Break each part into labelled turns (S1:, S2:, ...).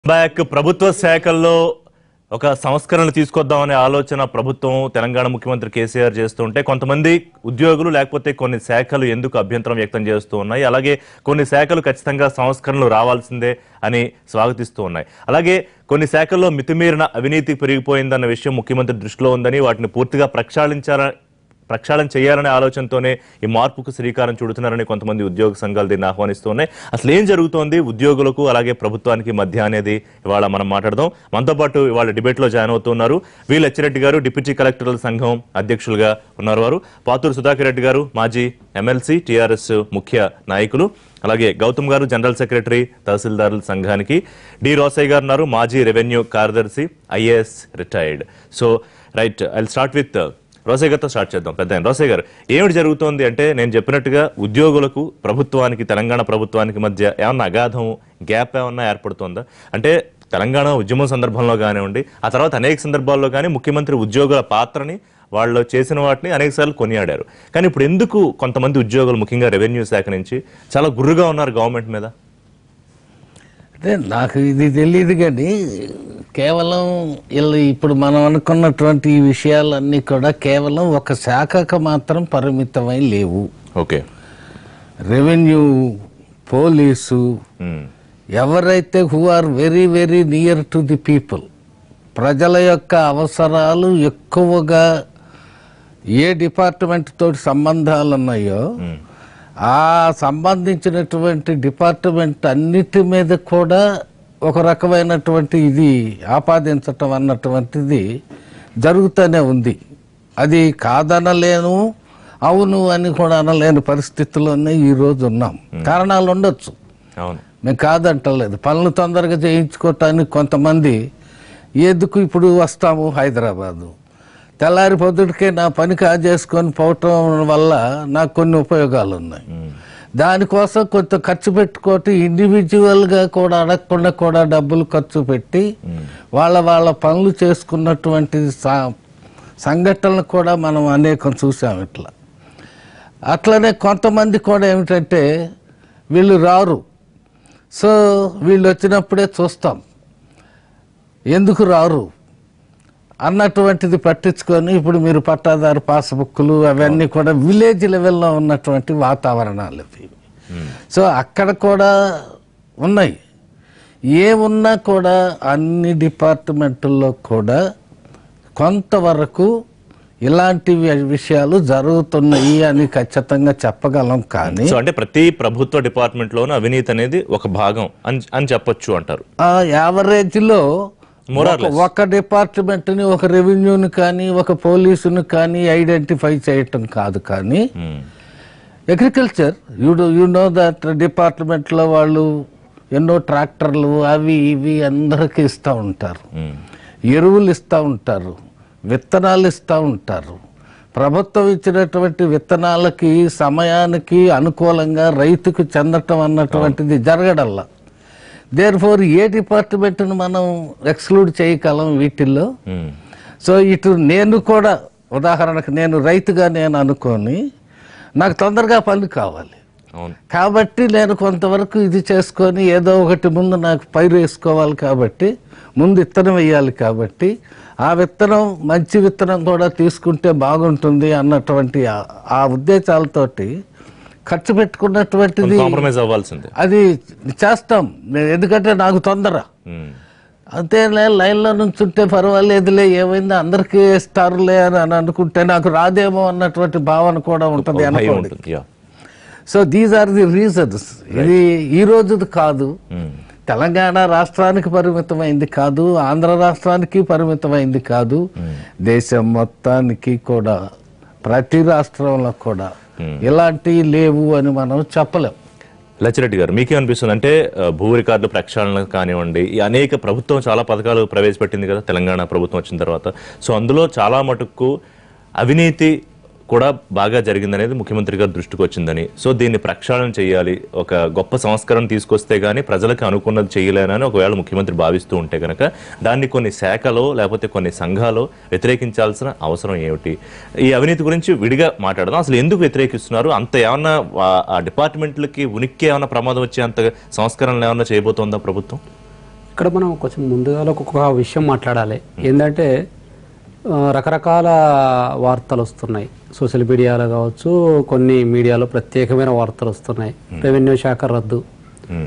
S1: Back ప్రభుత్వ శాఖల్లో ఒక సంస్కరణలు తీసుకొద్దామనే ఆలోచన ప్రభుత్వం తెలంగాణ ముఖ్యమంత్రి కేసీఆర్ చేస్తుంటే కొంతమంది ఉద్యోగులు లేకపోతే కొన్ని శాఖలు ఎందుకు అభ్యంతరం వ్యక్తం చేస్తూ ఉన్నాయి అలాగే కొన్ని శాఖలు ఖచ్చితంగా సంస్కరణలు రావాల్సిందే అని స్వాగతిస్తూ ఉన్నాయి అలాగే కొన్ని శాఖల్లో మితిమీరిన అవినీతి పెరిగిపోయిందన్న విషయం ముఖ్యమంత్రి దృష్టిలో ఉందని వాటిని పూర్తిగా ప్రక్షాళించాల ప్రక్షాళన చేయాలనే ఆలోచనతోనే ఈ మార్పుకు శ్రీకారం చుడుతున్నారని కొంతమంది ఉద్యోగ సంఘాలు దీన్ని ఆహ్వానిస్తున్నాయి అసలు ఏం జరుగుతోంది ఉద్యోగులకు అలాగే ప్రభుత్వానికి మధ్య అనేది ఇవాళ మనం మాట్లాడదాం మనతో పాటు ఇవాళ డిబేట్ లో జాయిన్ అవుతున్నారు వి లచ్చిరెడ్డి గారు డిప్యూటీ కలెక్టర్ల సంఘం అధ్యక్షులుగా ఉన్నారు వారు పాతూరు సుధాకర్ రెడ్డి గారు మాజీ ఎమ్మెల్సీ టిఆర్ఎస్ ముఖ్య నాయకులు అలాగే గౌతమ్ గారు జనరల్ సెక్రటరీ తహసీల్దారుల సంఘానికి డి రోసయ్య గారు ఉన్నారు మాజీ రెవెన్యూ కార్యదర్శి IAS retired so right I start with Rosaiah గారితో స్టార్ట్ చేద్దాం పెద్ద ఆయన. రోసయ్య గారు ఏమిటి జరుగుతోంది అంటే నేను చెప్పినట్టుగా ఉద్యోగులకు ప్రభుత్వానికి తెలంగాణ ప్రభుత్వానికి మధ్య ఏమన్నా అగాధం గ్యాప్ ఏమన్నా ఏర్పడుతోందా అంటే తెలంగాణ ఉద్యమం సందర్భంలో కానివ్వండి ఆ తర్వాత అనేక సందర్భాల్లో కానీ ముఖ్యమంత్రి ఉద్యోగుల పాత్రని వాళ్ళు చేసిన వాటిని అనేకసార్లు కొనియాడారు కానీ ఇప్పుడు ఎందుకు కొంతమంది ఉద్యోగులు ముఖ్యంగా రెవెన్యూ శాఖ నుంచి చాలా గుర్రుగా ఉన్నారు గవర్నమెంట్ మీద
S2: అంటే నాకు ఇది తెలియదు కానీ కేవలం వీళ్ళు ఇప్పుడు మనం అనుకున్నటువంటి ఈ విషయాలన్నీ కూడా కేవలం ఒక శాఖకు మాత్రం పరిమితమై లేవు
S1: ఓకే
S2: రెవెన్యూ పోలీసు ఎవరైతే who are very very near to the people ప్రజల యొక్క అవసరాలు ఎక్కువగా ఏ డిపార్ట్మెంట్ తోటి సంబంధాలు ఉన్నాయో ఆ సంబంధించినటువంటి డిపార్ట్మెంట్ అన్నిటి మీద కూడా ఒక రకమైనటువంటి ఇది ఆపాదించటం అన్నటువంటిది జరుగుతూనే ఉంది అది కాదనలేను అవును అని కూడా అనలేని పరిస్థితుల్లోనే ఈ రోజు ఉన్నాం కారణాలు ఉండొచ్చు
S1: అవును
S2: మేము కాదంటలేదు పనులు తొందరగా చేయించుకోవటానికి కొంతమంది ఎందుకు ఇప్పుడు వస్తాము హైదరాబాదు తెల్లారి పొద్దుటికే నా పని కాజేసుకొని పోవటం వల్ల నాకు కొన్ని ఉపయోగాలు ఉన్నాయి దానికోసం కొంత ఖర్చు పెట్టుకోవటం ఇండివిజువల్గా కూడా అడగకుండా కూడా డబ్బులు ఖర్చు పెట్టి వాళ్ళ వాళ్ళ పనులు చేసుకున్నటువంటి సా- సంఘటనలు కూడా మనం అనేకం చూసాం ఇట్లా అట్లనే కొంతమంది కూడా ఏమిటంటే వీళ్ళు రారు సో వీళ్ళు వచ్చినప్పుడే చూస్తాం ఎందుకు రారు అన్నటువంటిది పట్టించుకొని ఇప్పుడు మీరు పట్టాదారు పాస్బుక్లు అవన్నీ కూడా విలేజ్ లెవెల్లో ఉన్నటువంటి వాతావరణాలు ఇవి సో అక్కడ కూడా ఉన్నాయి ఏమున్నా కూడా అన్ని డిపార్ట్మెంటుల్లో కూడా కొంతవరకు ఇలాంటి వి- విషయాలు జరుగుతున్నాయి అని ఖచ్చితంగా చెప్పగలం కానీ
S1: సో అంటే ప్రతి ప్రభుత్వ డిపార్ట్మెంట్ లోనూ అవినీతి అనేది ఒక భాగం అని అని చెప్పొచ్చు అంటారు
S2: ఆ యావరేజ్ లో
S1: More or
S2: ఒక- ఒక డిపార్ట్మెంట్ ని ఒక రెవెన్యూని కానీ ఒక పోలీసుని కానీ ఐడెంటిఫై చేయటం కాదు కానీ
S1: hmm.
S2: Agriculture you you know that డిపార్ట్మెంట్లో వాళ్ళు ఎన్నో ట్రాక్టర్లు అవి ఇవి అందరికీ ఇస్తూ ఉంటారు
S1: మ్మ్.
S2: ఎరువులు ఇస్తూ ఉంటారు విత్తనాలు ఇస్తూ ఉంటారు ప్రభుత్వం ఇచ్చినటువంటి విత్తనాలకి సమయానికి అనుకూలంగా రైతుకు చెందటం అన్నటువంటిది జరగడల్లా దేర్ ఫోర్ ఏ డిపార్ట్మెంట్ను మనం ఎక్స్క్లూడ్ చేయగలం వీటిల్లో
S1: మ్మ్.
S2: సో ఇటు నేను కూడా ఉదాహరణకు నేను రైతుగా నేను అనుకొని నాకు తొందరగా పని కావాలి
S1: అవును
S2: కాబట్టి నేను కొంతవరకు ఇది చేసుకొని ఏదో ఒకటి ముందు నాకు పైరు వేసుకోవాలి కాబట్టి ముందు విత్తనం వేయాలి కాబట్టి ఆ విత్తనం మంచి విత్తనం కూడా తీసుకుంటే బాగుంటుంది అన్నటువంటి ఆ- ఆ ఉద్దేశాలతోటి ఖర్చు పెట్టుకున్నటువంటిది
S1: కాంప్రమైజ్ అవ్వాల్సిందే
S2: అది చేస్తాం నేను ఎందుకంటే నాకు తొందర
S1: మ్మ్.
S2: అంతేలే లైన్లో నుంచుంటే పర్వాలేదులే ఏమైంది అందరికీ ఇస్తారులే అని అని అనుకుంటే నాకు రాదేమో అన్నటువంటి భావన కూడా ఉంటుంది
S1: భయం
S2: అనుకోండి
S1: ఉంటుంది yeah
S2: so these are the reasons ఇది ఈ రోజుది కాదు
S1: మ్మ్.
S2: తెలంగాణ రాష్ట్రానికి పరిమితమైంది కాదు ఆంధ్ర రాష్ట్రానికి పరిమితమైంది కాదు దేశం మొత్తానికి కూడా ప్రతి రాష్ట్రంలో కూడా ఇలాంటివి లేవు అని మనం చెప్పలేం
S1: లచ్చిరెడ్డి గారు మీకేమనిపిస్తుంది అంటే ఆ, భూ రికార్డు ప్రక్షాళన కానివ్వండి ఈ అనేక ప్రభుత్వం చాలా పథకాలు ప్రవేశపెట్టింది కదా తెలంగాణ ప్రభుత్వం వచ్చిన తర్వాత సో అందులో చాలా మటుకు అవినీతి కూడా బాగా జరిగిందనేది ముఖ్యమంత్రి గారి దృష్టికి వచ్చిందని సో దీన్ని ప్రక్షాళన చేయాలి ఒక గొప్ప సంస్కరణ తీసుకొస్తే గానీ ప్రజలకు అనుకున్నది చేయలేనని ఒకవేళ ముఖ్యమంత్రి భావిస్తూ ఉంటే కనుక దాన్ని కొన్ని శాఖలో లేకపోతే కొన్ని సంఘాలు వ్యతిరేకించాల్సిన అవసరం ఏమిటి ఈ అవినీతి గురించి విడిగా మాట్లాడదాం అసలు ఎందుకు వ్యతిరేకిస్తున్నారు అంత ఏమన్నా ఆ- ఆ డిపార్ట్మెంట్లకి ఉనికి ఏమన్నా ప్రమాదం వచ్చే అంత సంస్కరణలు ఏమన్నా చేయబోతోందా ప్రభుత్వం
S3: ఇక్కడ మనం కొంచెం ముందుగా ఒక్కొక్క విషయం మాట్లాడాలి ఏంటంటే ఆ, రకరకాల వార్తలు వస్తున్నాయి సోషల్ మీడియాలో కావచ్చు కొన్ని మీడియాలో ప్రత్యేకమైన వార్తలు వస్తున్నాయి రెవెన్యూ శాఖ రద్దు
S1: ఉమ్.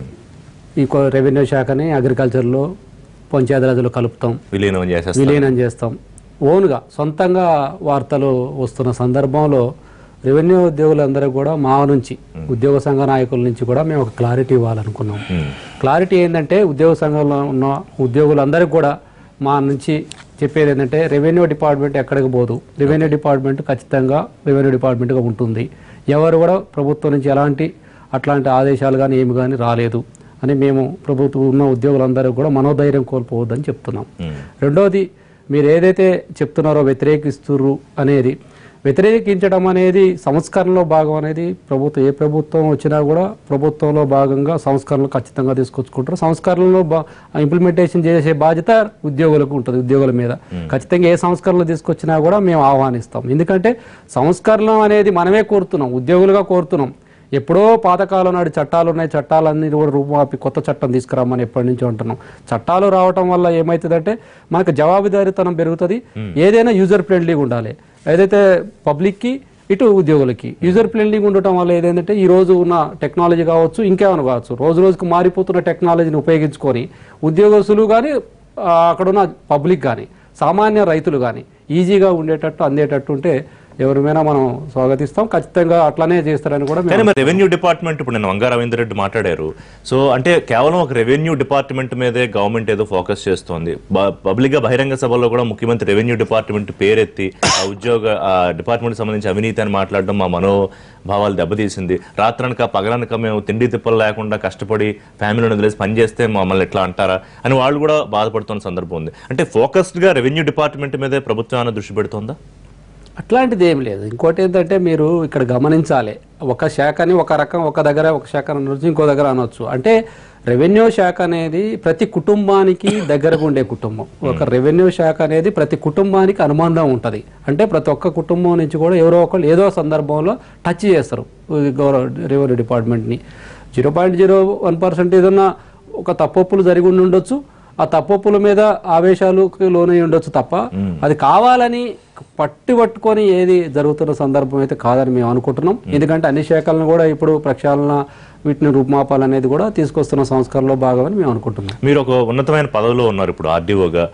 S3: ఈ కొ- రెవెన్యూ శాఖని అగ్రికల్చర్లో పంచాయతీరాజులో కలుపుతాం
S1: విలీనం చేసేస్తారు
S3: విలీనం చేస్తాం ఓన్గా సొంతంగా వార్తలు వస్తున్న సందర్భంలో రెవెన్యూ ఉద్యోగులందరూ కూడా మా నుంచి ఉద్యోగ సంఘ నాయకుల నుంచి కూడా మేము ఒక క్లారిటీ ఇవ్వాలనుకున్నాం
S1: ఉమ్.
S3: క్లారిటీ ఏంటంటే ఉద్యోగ సంఘంలో ఉన్న ఉద్యోగులందరికీ కూడా మా నుంచి చెప్పేది ఏంటంటే రెవెన్యూ డిపార్ట్మెంట్ ఎక్కడికి పోదు రెవెన్యూ డిపార్ట్మెంట్ ఖచ్చితంగా రెవెన్యూ డిపార్ట్మెంట్గా ఉంటుంది ఎవరు కూడా ప్రభుత్వం నుంచి ఎలాంటి అట్లాంటి ఆదేశాలు కానీ ఏమి కానీ రాలేదు అని మేము ప్రభుత్వం ఉన్న ఉద్యోగులందరూ కూడా మనోధైర్యం కోల్పోవద్దని చెప్తున్నాం
S1: ఉమ్.
S3: రెండోది మీరు ఏదైతే చెప్తున్నారో వ్యతిరేకిస్తుర్రు అనేది వ్యతిరేకించడం అనేది సంస్కరణలో భాగం అనేది ప్రభుత్వం ఏ ప్రభుత్వం వచ్చినా కూడా ప్రభుత్వంలో భాగంగా సంస్కరణలు ఖచ్చితంగా తీసుకొచ్చుకుంటారు సంస్కరణలో ఇంప్లిమెంటేషన్ చేసే బాధ్యత ఉద్యోగులకు ఉంటుంది ఉద్యోగుల మీద ఖచ్చితంగా ఏ సంస్కరణలు తీసుకొచ్చినా కూడా మేము ఆహ్వానిస్తాం ఎందుకంటే సంస్కరణ అనేది మనమే కోరుతున్నాం ఉద్యోగులుగా కోరుతున్నాం ఎప్పుడో పాతకాలం నాడు చట్టాలు ఉన్నాయి చట్టాలన్నీ కూడా రూపుమాపి కొత్త చట్టం తీసుకురామని ఎప్పటి నుంచో అంటున్నాం చట్టాలు రావటం వల్ల ఏమవుతుందంటే మనకు జవాబుదారీతనం పెరుగుతుంది ఏదైనా యూజర్ ఫ్రెండ్లీగా ఉండాలి ఏదైతే పబ్లిక్కి ఇటు ఉద్యోగులకి యూజర్ ఫ్రెండ్లీగా ఉండటం వల్ల ఏదైందంటే ఈ రోజు ఉన్న టెక్నాలజీ కావచ్చు ఇంకేమైనా కావచ్చు రోజు రోజుకు మారిపోతున్న టెక్నాలజీని ఉపయోగించుకొని ఉద్యోగస్తులు కానీ అక్కడ ఉన్న పబ్లిక్ కానీ సామాన్య రైతులు కానీ ఈజీగా ఉండేటట్టు అందేటట్టు ఉంటే ఎవరిమైనా మనం స్వాగతిస్తాం ఖచ్చితంగా అట్లానే చేస్తారని కూడా మేము
S1: కానీ మరి రెవెన్యూ డిపార్ట్మెంట్ ఇప్పుడు నేను వంగా రవీందర్ రెడ్డి మాట్లాడారు సో అంటే కేవలం ఒక రెవెన్యూ డిపార్ట్మెంట్ మీదే గవర్నమెంట్ ఏదో ఫోకస్ చేస్తోంది పబ్లిక్ గా బహిరంగ సభలో కూడా ముఖ్యమంత్రి రెవెన్యూ డిపార్ట్మెంట్ పేరెత్తి ఆ ఉద్యోగ ఆ డిపార్ట్మెంట్ సంబంధించి అవినీతి అని మాట్లాడడం మా మనోభావాలు దెబ్బతీసింది రాత్రనక పగలనక మేము తిండి తిప్పలు లేకుండా కష్టపడి ఫ్యామిలీని వదిలేసి పని చేస్తే మమ్మల్ని ఎట్లా అంటారా అని వాళ్ళు కూడా బాధపడుతున్న సందర్భం ఉంది అంటే ఫోకస్డ్ గా రెవెన్యూ డిపార్ట్మెంట్ మీదే ప్రభుత్వం ఏమైనా దృష్టి పెడుతోందా
S3: అట్లాంటిది ఏం లేదు ఇంకోటి ఏంటంటే మీరు ఇక్కడ గమనించాలి ఒక శాఖని ఒక రకం ఒక దగ్గర ఒక శాఖ అనొచ్చు ఇంకో దగ్గర అనొచ్చు అంటే రెవెన్యూ శాఖ అనేది ప్రతి కుటుంబానికి దగ్గరకు ఉండే కుటుంబం ఒక రెవెన్యూ శాఖ అనేది ప్రతి కుటుంబానికి అనుబంధం ఉంటుంది అంటే ప్రతి ఒక్క కుటుంబం నుంచి కూడా ఎవరో ఒకళ్ళు ఏదో సందర్భంలో టచ్ చేస్తారు ఈ గౌరవ రెవెన్యూ డిపార్ట్మెంట్ని zero point zero one percent ఏదన్నా ఒక తప్పొప్పులు జరిగి ఉండి ఉండొచ్చు ఆ తప్పొప్పుల మీద ఆవేశాలకు లోనై ఉండొచ్చు తప్ప అది కావాలని పట్టి పట్టుకొని ఏది జరుగుతున్న సందర్భం అయితే కాదని మేము అనుకుంటున్నాం ఎందుకంటే అన్ని శాఖలను కూడా ఇప్పుడు ప్రక్షాళన వీటిని రూపుమాపాలనేది కూడా తీసుకొస్తున్న సంస్కరణలో భాగమని మేము అనుకుంటున్నాం
S1: మీరు ఒక ఉన్నతమైన పదవిలో ఉన్నారు ఇప్పుడు ఆర్డీఓగా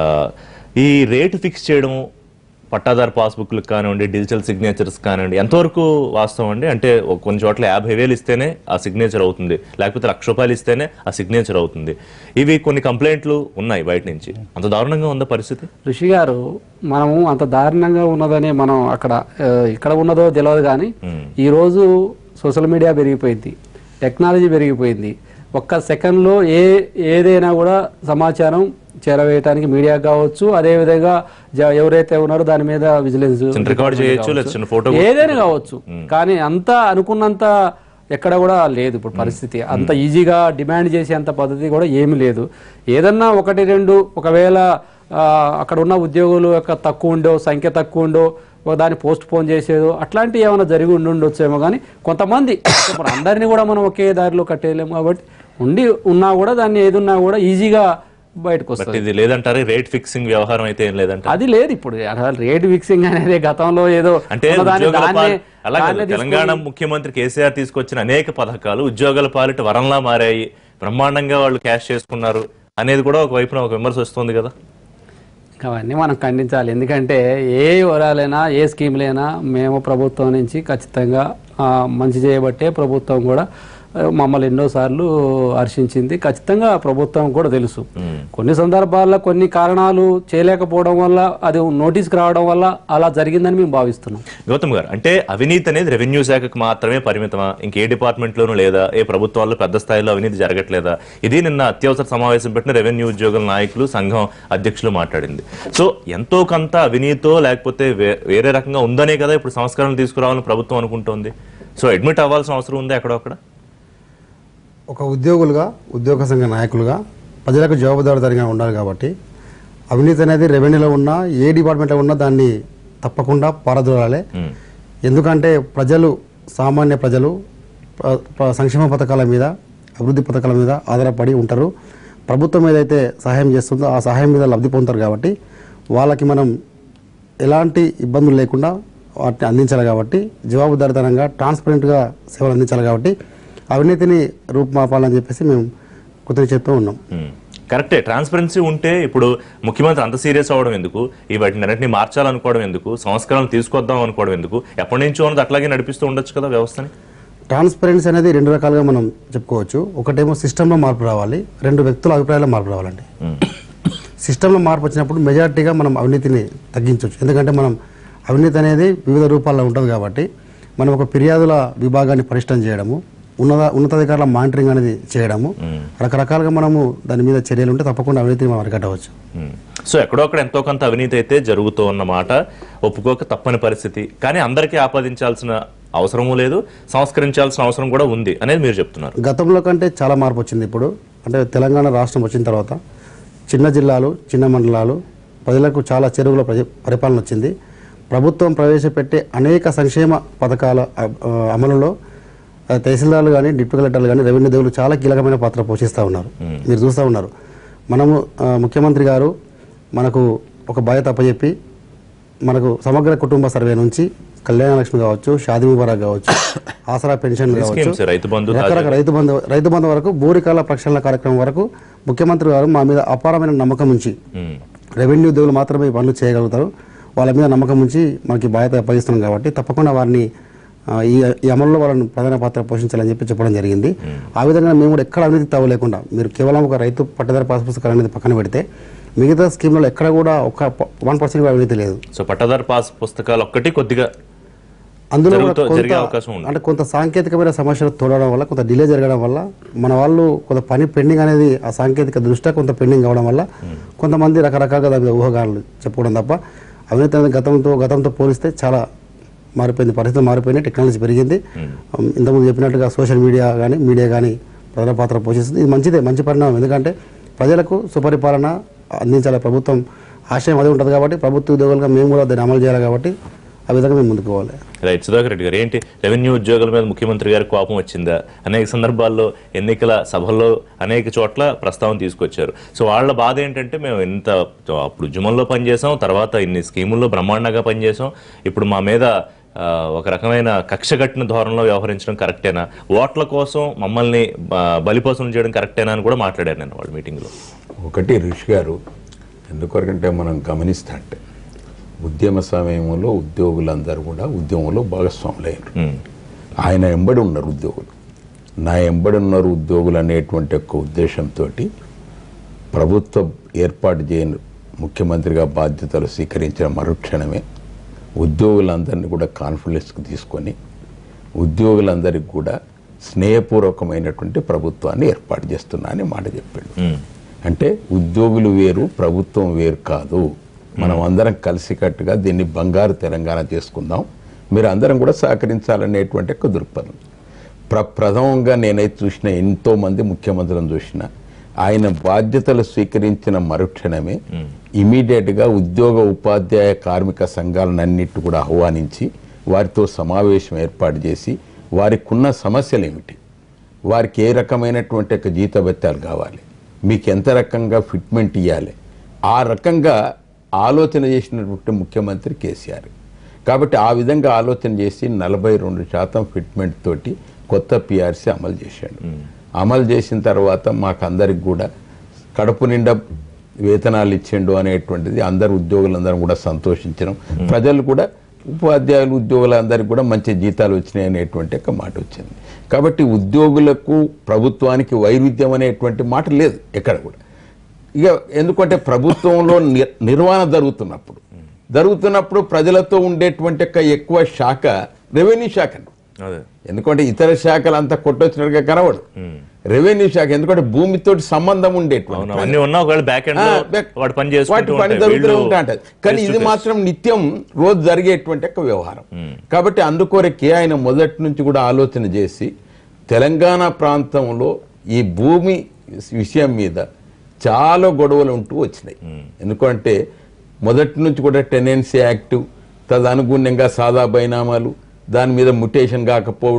S1: ఈ రేటు ఫిక్స్ చేయడం పట్టాదారు పాస్బుక్లకు కానివ్వండి డిజిటల్ సిగ్నేచర్స్ కానివ్వండి ఎంతవరకు వాస్తవం అండి అంటే ఒక కొన్ని చోట్ల యాభై వేలు ఇస్తేనే ఆ సిగ్నేచర్ అవుతుంది లేకపోతే లక్ష రూపాయలు ఇస్తేనే ఆ సిగ్నేచర్ అవుతుంది ఇవి కొన్ని కంప్లైంట్లు ఉన్నాయి బయట నుంచి అంత దారుణంగా ఉందా పరిస్థితి
S3: ఋషి గారు మనము అంత దారుణంగా ఉన్నదని మనం అక్కడ ఆ, ఇక్కడ ఉన్నదో తెలియదు కానీ ఈ రోజు సోషల్ మీడియా పెరిగిపోయింది టెక్నాలజీ పెరిగిపోయింది ఒక్క సెకండ్లో ఏ ఏదైనా కూడా సమాచారం చేరవేయటానికి మీడియా కావచ్చు అదేవిధంగా జ- ఎవరైతే ఉన్నారో దాని మీద విజిలెన్స్
S1: రికార్డ్ చేయొచ్చు లేదా చిన్న ఫోటో
S3: ఏదైనా కావచ్చు కానీ అంత అనుకున్నంత ఎక్కడ కూడా లేదు ఇప్పుడు పరిస్థితి అంత ఈజీగా డిమాండ్ చేసే అంత పద్ధతి కూడా ఏమీ లేదు ఏదన్నా ఒకటి రెండు ఒకవేళ ఆ, అక్కడ ఉన్న ఉద్యోగులు యొక్క తక్కువ ఉండో సంఖ్య తక్కువ ఉండో ఒక దాన్ని పోస్ట్ పోన్ చేసేదో అట్లాంటివి ఏమైనా జరిగి ఉండి ఉండొచ్చేమో కానీ కొంతమంది ఇప్పుడు అందరినీ కూడా మనం ఒకే దారిలో కట్టేయలేము కాబట్టి ఉండి ఉన్నా కూడా దాన్ని ఏదున్నా కూడా ఈజీగా బయటకు వస్తుంది
S1: బట్ ఇది లేదంటారు రేట్ ఫిక్సింగ్ వ్యవహారం అయితే ఏం లేదంట
S3: అది లేదు ఇప్పుడు అసలు రేట్ ఫిక్సింగ్ అనేది గతంలో ఏదో
S1: అంటే
S3: ఉన్నదాన్ని
S1: ఉద్యోగుల
S3: దాన్నే-
S1: పాల్- అలా కాదు.
S3: దాన్నే తీసుకొని-
S1: తెలంగాణ ముఖ్యమంత్రి కేసీఆర్ తీసుకొచ్చిన అనేక పథకాలు ఉద్యోగుల పాలిట వరంలా మారాయి బ్రహ్మాండంగా వాళ్ళు క్యాష్ చేసుకున్నారు అనేది కూడా ఒక వైపున ఒక విమర్శ వస్తుంది కదా
S3: అవన్నీ మనం ఖండించాలి ఎందుకంటే ఏ వివరాలైనా ఏ స్కీమ్లైనా మేము ప్రభుత్వం నుంచి ఖచ్చితంగా ఆ, మంచి చేయబట్టే ప్రభుత్వం కూడా ఆ, మమ్మల్ని ఎన్నోసార్లు హర్షించింది ఖచ్చితంగా ప్రభుత్వం కూడా తెలుసు కొన్ని సందర్భాల్లో కొన్ని కారణాలు చేయలేకపోవడం వల్ల అది నోటీస్కి రావడం వల్ల అలా జరిగిందని మేము భావిస్తున్నాం
S1: గౌతమ్ గారు అంటే అవినీతి అనేది రెవెన్యూ శాఖకు మాత్రమే పరిమితమా ఇంకే డిపార్ట్మెంట్ లోనూ లేదా ఏ ప్రభుత్వాల్లో పెద్ద స్థాయిలో అవినీతి జరగట్లేదా ఇది నిన్న అత్యవసర సమావేశం పెట్టిన రెవెన్యూ ఉద్యోగుల నాయకులు సంఘం అధ్యక్షులు మాట్లాడింది సో ఎంతో కొంత అవినీతో లేకపోతే వే- వేరే రకంగా ఉందనే కదా ఇప్పుడు సంస్కరణలు తీసుకురావాలని ప్రభుత్వం అనుకుంటోంది సో అడ్మిట్ అవ్వాల్సిన అవసరం ఉందా ఎక్కడొక్కడ
S4: ఒక ఉద్యోగులుగా ఉద్యోగ సంఘ నాయకులుగా ప్రజలకు జవాబుదారీతనంగా ఉండాలి కాబట్టి అవినీతి అనేది రెవెన్యూలో ఉన్నా ఏ డిపార్ట్మెంట్లో ఉన్నా దాన్ని తప్పకుండా పారదోలాలి ఎందుకంటే ప్రజలు సామాన్య ప్రజలు ప్ర- ప్ర- సంక్షేమ పథకాల మీద అభివృద్ధి పథకాల మీద ఆధారపడి ఉంటారు ప్రభుత్వం ఏదైతే సహాయం చేస్తుందో ఆ సహాయం మీద లబ్ధి పొందుతారు కాబట్టి వాళ్ళకి మనం ఎలాంటి ఇబ్బందులు లేకుండా వాటిని అందించాలి కాబట్టి జవాబుదారితనంగా ట్రాన్స్పరెంట్గా సేవలు అందించాలి కాబట్టి అవినీతిని రూపుమాపాలని చెప్పేసి మేము కృతజ్ఞత చెప్తూ ఉన్నాం
S1: ఉమ్. కరెక్టే ట్రాన్స్పరెన్సీ ఉంటే ఇప్పుడు ముఖ్యమంత్రి అంత సీరియస్ అవ్వడం ఎందుకు ఈ వాటిని అన్నింటినీ మార్చాలనుకోవడం ఎందుకు సంస్కరణలు తీసుకొద్దాం అనుకోవడం ఎందుకు ఎప్పటి నుంచో ఉన్నది అట్లాగే నడిపిస్తూ ఉండొచ్చు కదా వ్యవస్థని
S4: ట్రాన్స్పరెన్సీ అనేది రెండు రకాలుగా మనం చెప్పుకోవచ్చు ఒకటేమో సిస్టంలో మార్పు రావాలి రెండు వ్యక్తుల అభిప్రాయాల్లో మార్పు రావాలండి సిస్టంలో మార్పు వచ్చినప్పుడు మెజారిటీగా మనం అవినీతిని తగ్గించవచ్చు ఎందుకంటే మనం అవినీతి అనేది వివిధ రూపాల్లో ఉంటుంది కాబట్టి మనం ఒక ఫిర్యాదుల విభాగాన్ని పరిష్టం చేయడము ఉన్నత ఉన్నతాధికారుల మానిటరింగ్ అనేది చేయడము రకరకాలుగా మనము దాని మీద చర్యలు ఉంటే తప్పకుండా అవినీతిని మనం అరికట్టవచ్చు
S1: ఉమ్. సో ఎక్కడో అక్కడ ఎంతో కొంత అవినీతి అయితే జరుగుతూ ఉన్నమాట ఒప్పుకోక తప్పని పరిస్థితి కానీ అందరికీ ఆపాదించాల్సిన అవసరమూ లేదు సంస్కరించాల్సిన అవసరం కూడా ఉంది అనేది మీరు చెప్తున్నారు
S4: గతంలో కంటే చాలా మార్పు వచ్చింది ఇప్పుడు అంటే తెలంగాణ రాష్ట్రం వచ్చిన తర్వాత చిన్న జిల్లాలు చిన్న మండలాలు ప్రజలకు చాలా చెరువుల ప్రజ పరిపాలన వచ్చింది ప్రభుత్వం ప్రవేశపెట్టే అనేక సంక్షేమ పథకాల అ- ఆ, అమలులో ఆ, తహసీల్దార్లు కానీ డిప్యూటీ కలెక్టర్లు కానీ రెవెన్యూ దేవులు చాలా కీలకమైన పాత్ర పోషిస్తూ ఉన్నారు మీరు చూస్తూ ఉన్నారు మనము ఆ, ముఖ్యమంత్రి గారు మనకు ఒక బాధ్యత అప్పచెప్పి మనకు సమగ్ర కుటుంబ సర్వే నుంచి కళ్యాణ లక్ష్మి కావచ్చు షాదీ ముబారక్ కావచ్చు ఆసరా పెన్షన్ కావచ్చు
S1: స్కీమ్స్ రైతు బంధు
S4: రకరకాల రైతు బంధు రైతు బంధు వరకు బోరికాల ప్రక్షాళన కార్యక్రమం వరకు ముఖ్యమంత్రి గారు మా మీద అపారమైన నమ్మకం ఉంచి
S1: ఉమ్.
S4: రెవెన్యూ ఉద్యోగులు మాత్రమే ఈ పనులు చేయగలుగుతారు వాళ్ళ మీద నమ్మకం ఉంచి మనకి బాధ్యత అప్పగిస్తున్నాం కాబట్టి తప్పకుండా వారిని ఆ, ఈ ఈ అమలులో వాళ్ళని ప్రధాన పాత్ర పోషించాలని చెప్పి చెప్పడం జరిగింది ఆ విధంగా మేము కూడా ఎక్కడ అవినీతి తావు లేకుండా మీరు కేవలం ఒక రైతు పట్టదారి పాస్ పుస్తకాలు అనేది పక్కన పెడితే మిగతా స్కీమ్లలో ఎక్కడ కూడా ఒక వన్ పర్సెంట్ అవినీతి లేదు
S1: సో పట్టదారు పాస్ పుస్తకాలు ఒక్కటి కొద్దిగా
S4: అందులో కూడా
S1: జరుగుతూ- జరిగే
S4: కొంత
S1: అవకాశం ఉంది.
S4: అంటే కొంత సాంకేతికమైన సమస్యలు తోడడం వల్ల కొంత డిలే జరగడం వల్ల మన వాళ్ళు కొంత పని పెండింగ్ అనేది ఆ సాంకేతిక దృష్ట్యా కొంత పెండింగ్ అవడం వల్ల కొంతమంది రకరకాలుగా దాని మీద ఊహగానాలు చెప్పుకోవడం తప్ప అవినీతి అనేది గతంతో గతంతో పోలిస్తే చాలా మారిపోయింది పరిస్థితులు మారిపోయినాయి టెక్నాలజీ పెరిగింది ఇంతకుముందు చెప్పినట్టుగా సోషల్ మీడియా కానీ మీడియా కానీ ప్రధాన పాత్ర పోషిస్తుంది ఇది మంచిదే మంచి పరిణామం ఎందుకంటే ప్రజలకు సుపరిపాలన అందించాలి ప్రభుత్వం ఆశయం అదే ఉంటుంది కాబట్టి ప్రభుత్వ ఉద్యోగులుగా మేము కూడా దాన్ని అమలు చేయాలి కాబట్టి ఆ విధంగా మేము ముందుకు పోవాలి
S1: రైట్ సుధాకర్ రెడ్డి గారు ఏంటి రెవెన్యూ ఉద్యోగుల మీద ముఖ్యమంత్రి గారి కోపం వచ్చిందా అనేక సందర్భాల్లో ఎన్నికల సభల్లో అనేక చోట్ల ప్రస్తావన తీసుకొచ్చారు సో వాళ్ళ బాధ ఏంటంటే మేము ఇంత అప్పుడు ఉద్యమంలో పనిచేసాం తర్వాత ఇన్ని స్కీముల్లో బ్రహ్మాండంగా పనిచేసాం ఇప్పుడు మా మీద ఆ, ఒక రకమైన కక్ష కట్టిన ధోరణిలో వ్యవహరించడం కరెక్టేనా ఓట్ల కోసం మమ్మల్ని ఆ, బలిపోసం చేయడం కరెక్టేనా అని కూడా మాట్లాడారు నేను వాళ్ళ మీటింగ్లో
S5: ఒకటి ఋషి గారు ఎందుకొరకంటే మనం గమనిస్తా అంటే ఉద్యమ సమయంలో ఉద్యోగులందరూ కూడా ఉద్యమంలో భాగస్వాములయ్యారు
S1: ఉమ్,
S5: ఆయన ఎంబడి ఉన్నారు ఉద్యోగులు నా ఎంబడి ఉన్నారు ఉద్యోగులు అనేటువంటి ఒక ఉద్దేశంతో ప్రభుత్వం ఏర్పాటు చేయని ముఖ్యమంత్రిగా బాధ్యతలు స్వీకరించిన మరుక్షణమే ఉద్యోగులందరినీ కూడా కాన్ఫిడెన్స్కి తీసుకొని ఉద్యోగులందరికీ కూడా స్నేహపూర్వకమైనటువంటి ప్రభుత్వాన్ని ఏర్పాటు చేస్తున్నా అని మాట చెప్పాడు
S1: ఉమ్,
S5: అంటే ఉద్యోగులు వేరు ప్రభుత్వం వేరు కాదు మనం అందరం కలిసికట్టుగా దీన్ని బంగారు తెలంగాణ చేసుకుందాం మీరు అందరం కూడా సహకరించాలనేటువంటి ఒక దృక్పథం ప్ర ప్రథమంగా నేనైతే చూసిన ఎంతో మంది ముఖ్యమంత్రులను చూసిన ఆయన బాధ్యతలు స్వీకరించిన మరుక్షణమే ఇమీడియట్గా ఉద్యోగ ఉపాధ్యాయ కార్మిక సంఘాలన్నిటి కూడా ఆహ్వానించి వారితో సమావేశం ఏర్పాటు చేసి వారికి ఉన్న సమస్యలు ఏమిటి వారికి ఏ రకమైనటువంటి ఒక జీతభత్యాలు కావాలి మీకు ఎంత రకంగా ఫిట్మెంట్ ఇవ్వాలి ఆ రకంగా ఆలోచన చేసినటువంటి ముఖ్యమంత్రి కేసీఆర్ కాబట్టి ఆ విధంగా ఆలోచన చేసి నలభై రెండు శాతం ఫిట్మెంట్ తోటి కొత్త పిఆర్సీ అమలు చేశాడు అమలు చేసిన తర్వాత మాకు అందరికి కూడా కడుపు నిండా వేతనాలు ఇచ్చిండు అనేటువంటిది అందరు ఉద్యోగులందరం కూడా సంతోషించడం ప్రజలు కూడా ఉపాధ్యాయులు ఉద్యోగులందరికీ కూడా మంచి జీతాలు వచ్చినాయి అనేటువంటి ఒక మాట వచ్చింది కాబట్టి ఉద్యోగులకు ప్రభుత్వానికి వైరుధ్యం అనేటువంటి మాట లేదు ఎక్కడ కూడా ఇక ఎందుకంటే ప్రభుత్వంలో నిర్- నిర్వహణ జరుగుతున్నప్పుడు జరుగుతున్నప్పుడు ప్రజలతో ఉండేటువంటి ఒక ఎక్కువ శాఖ రెవెన్యూ శాఖ
S1: అదే
S5: ఎందుకంటే ఇతర శాఖలు అంతా కొట్టొచ్చినట్టుగా కనబడు రెవెన్యూ శాఖ ఎందుకంటే భూమితోటి సంబంధం ఉండేటువంటి
S1: అవును అవన్నీ ఉన్నా ఒకవేళ బ్యాక్ ఎండ్
S5: ఆ,
S1: లో
S5: బ్యాక్-
S1: వాడు పని
S5: వాటి
S1: చేసుకుంటూ
S5: పని
S1: ఉంటాయి.
S5: జరుగుతూనే
S1: వీళ్ళు
S5: ఉంటా ఉంటది. కానీ
S1: face to
S5: ఇది
S1: face.
S5: మాత్రం నిత్యం రోజు జరిగేటువంటి ఒక వ్యవహారం కాబట్టి అందుకొరకే ఆయన మొదటి నుంచి కూడా ఆలోచన చేసి తెలంగాణ ప్రాంతంలో ఈ భూమి విషయం మీద చాలా గొడవలు ఉంటూ వచ్చినాయి ఎందుకంటే మొదటి నుంచి కూడా టెనెన్సీ యాక్ట్ తదనుగుణ్యంగా సాదా బైనామాలు దాని మీద ముటేషన్ కాకపోవడం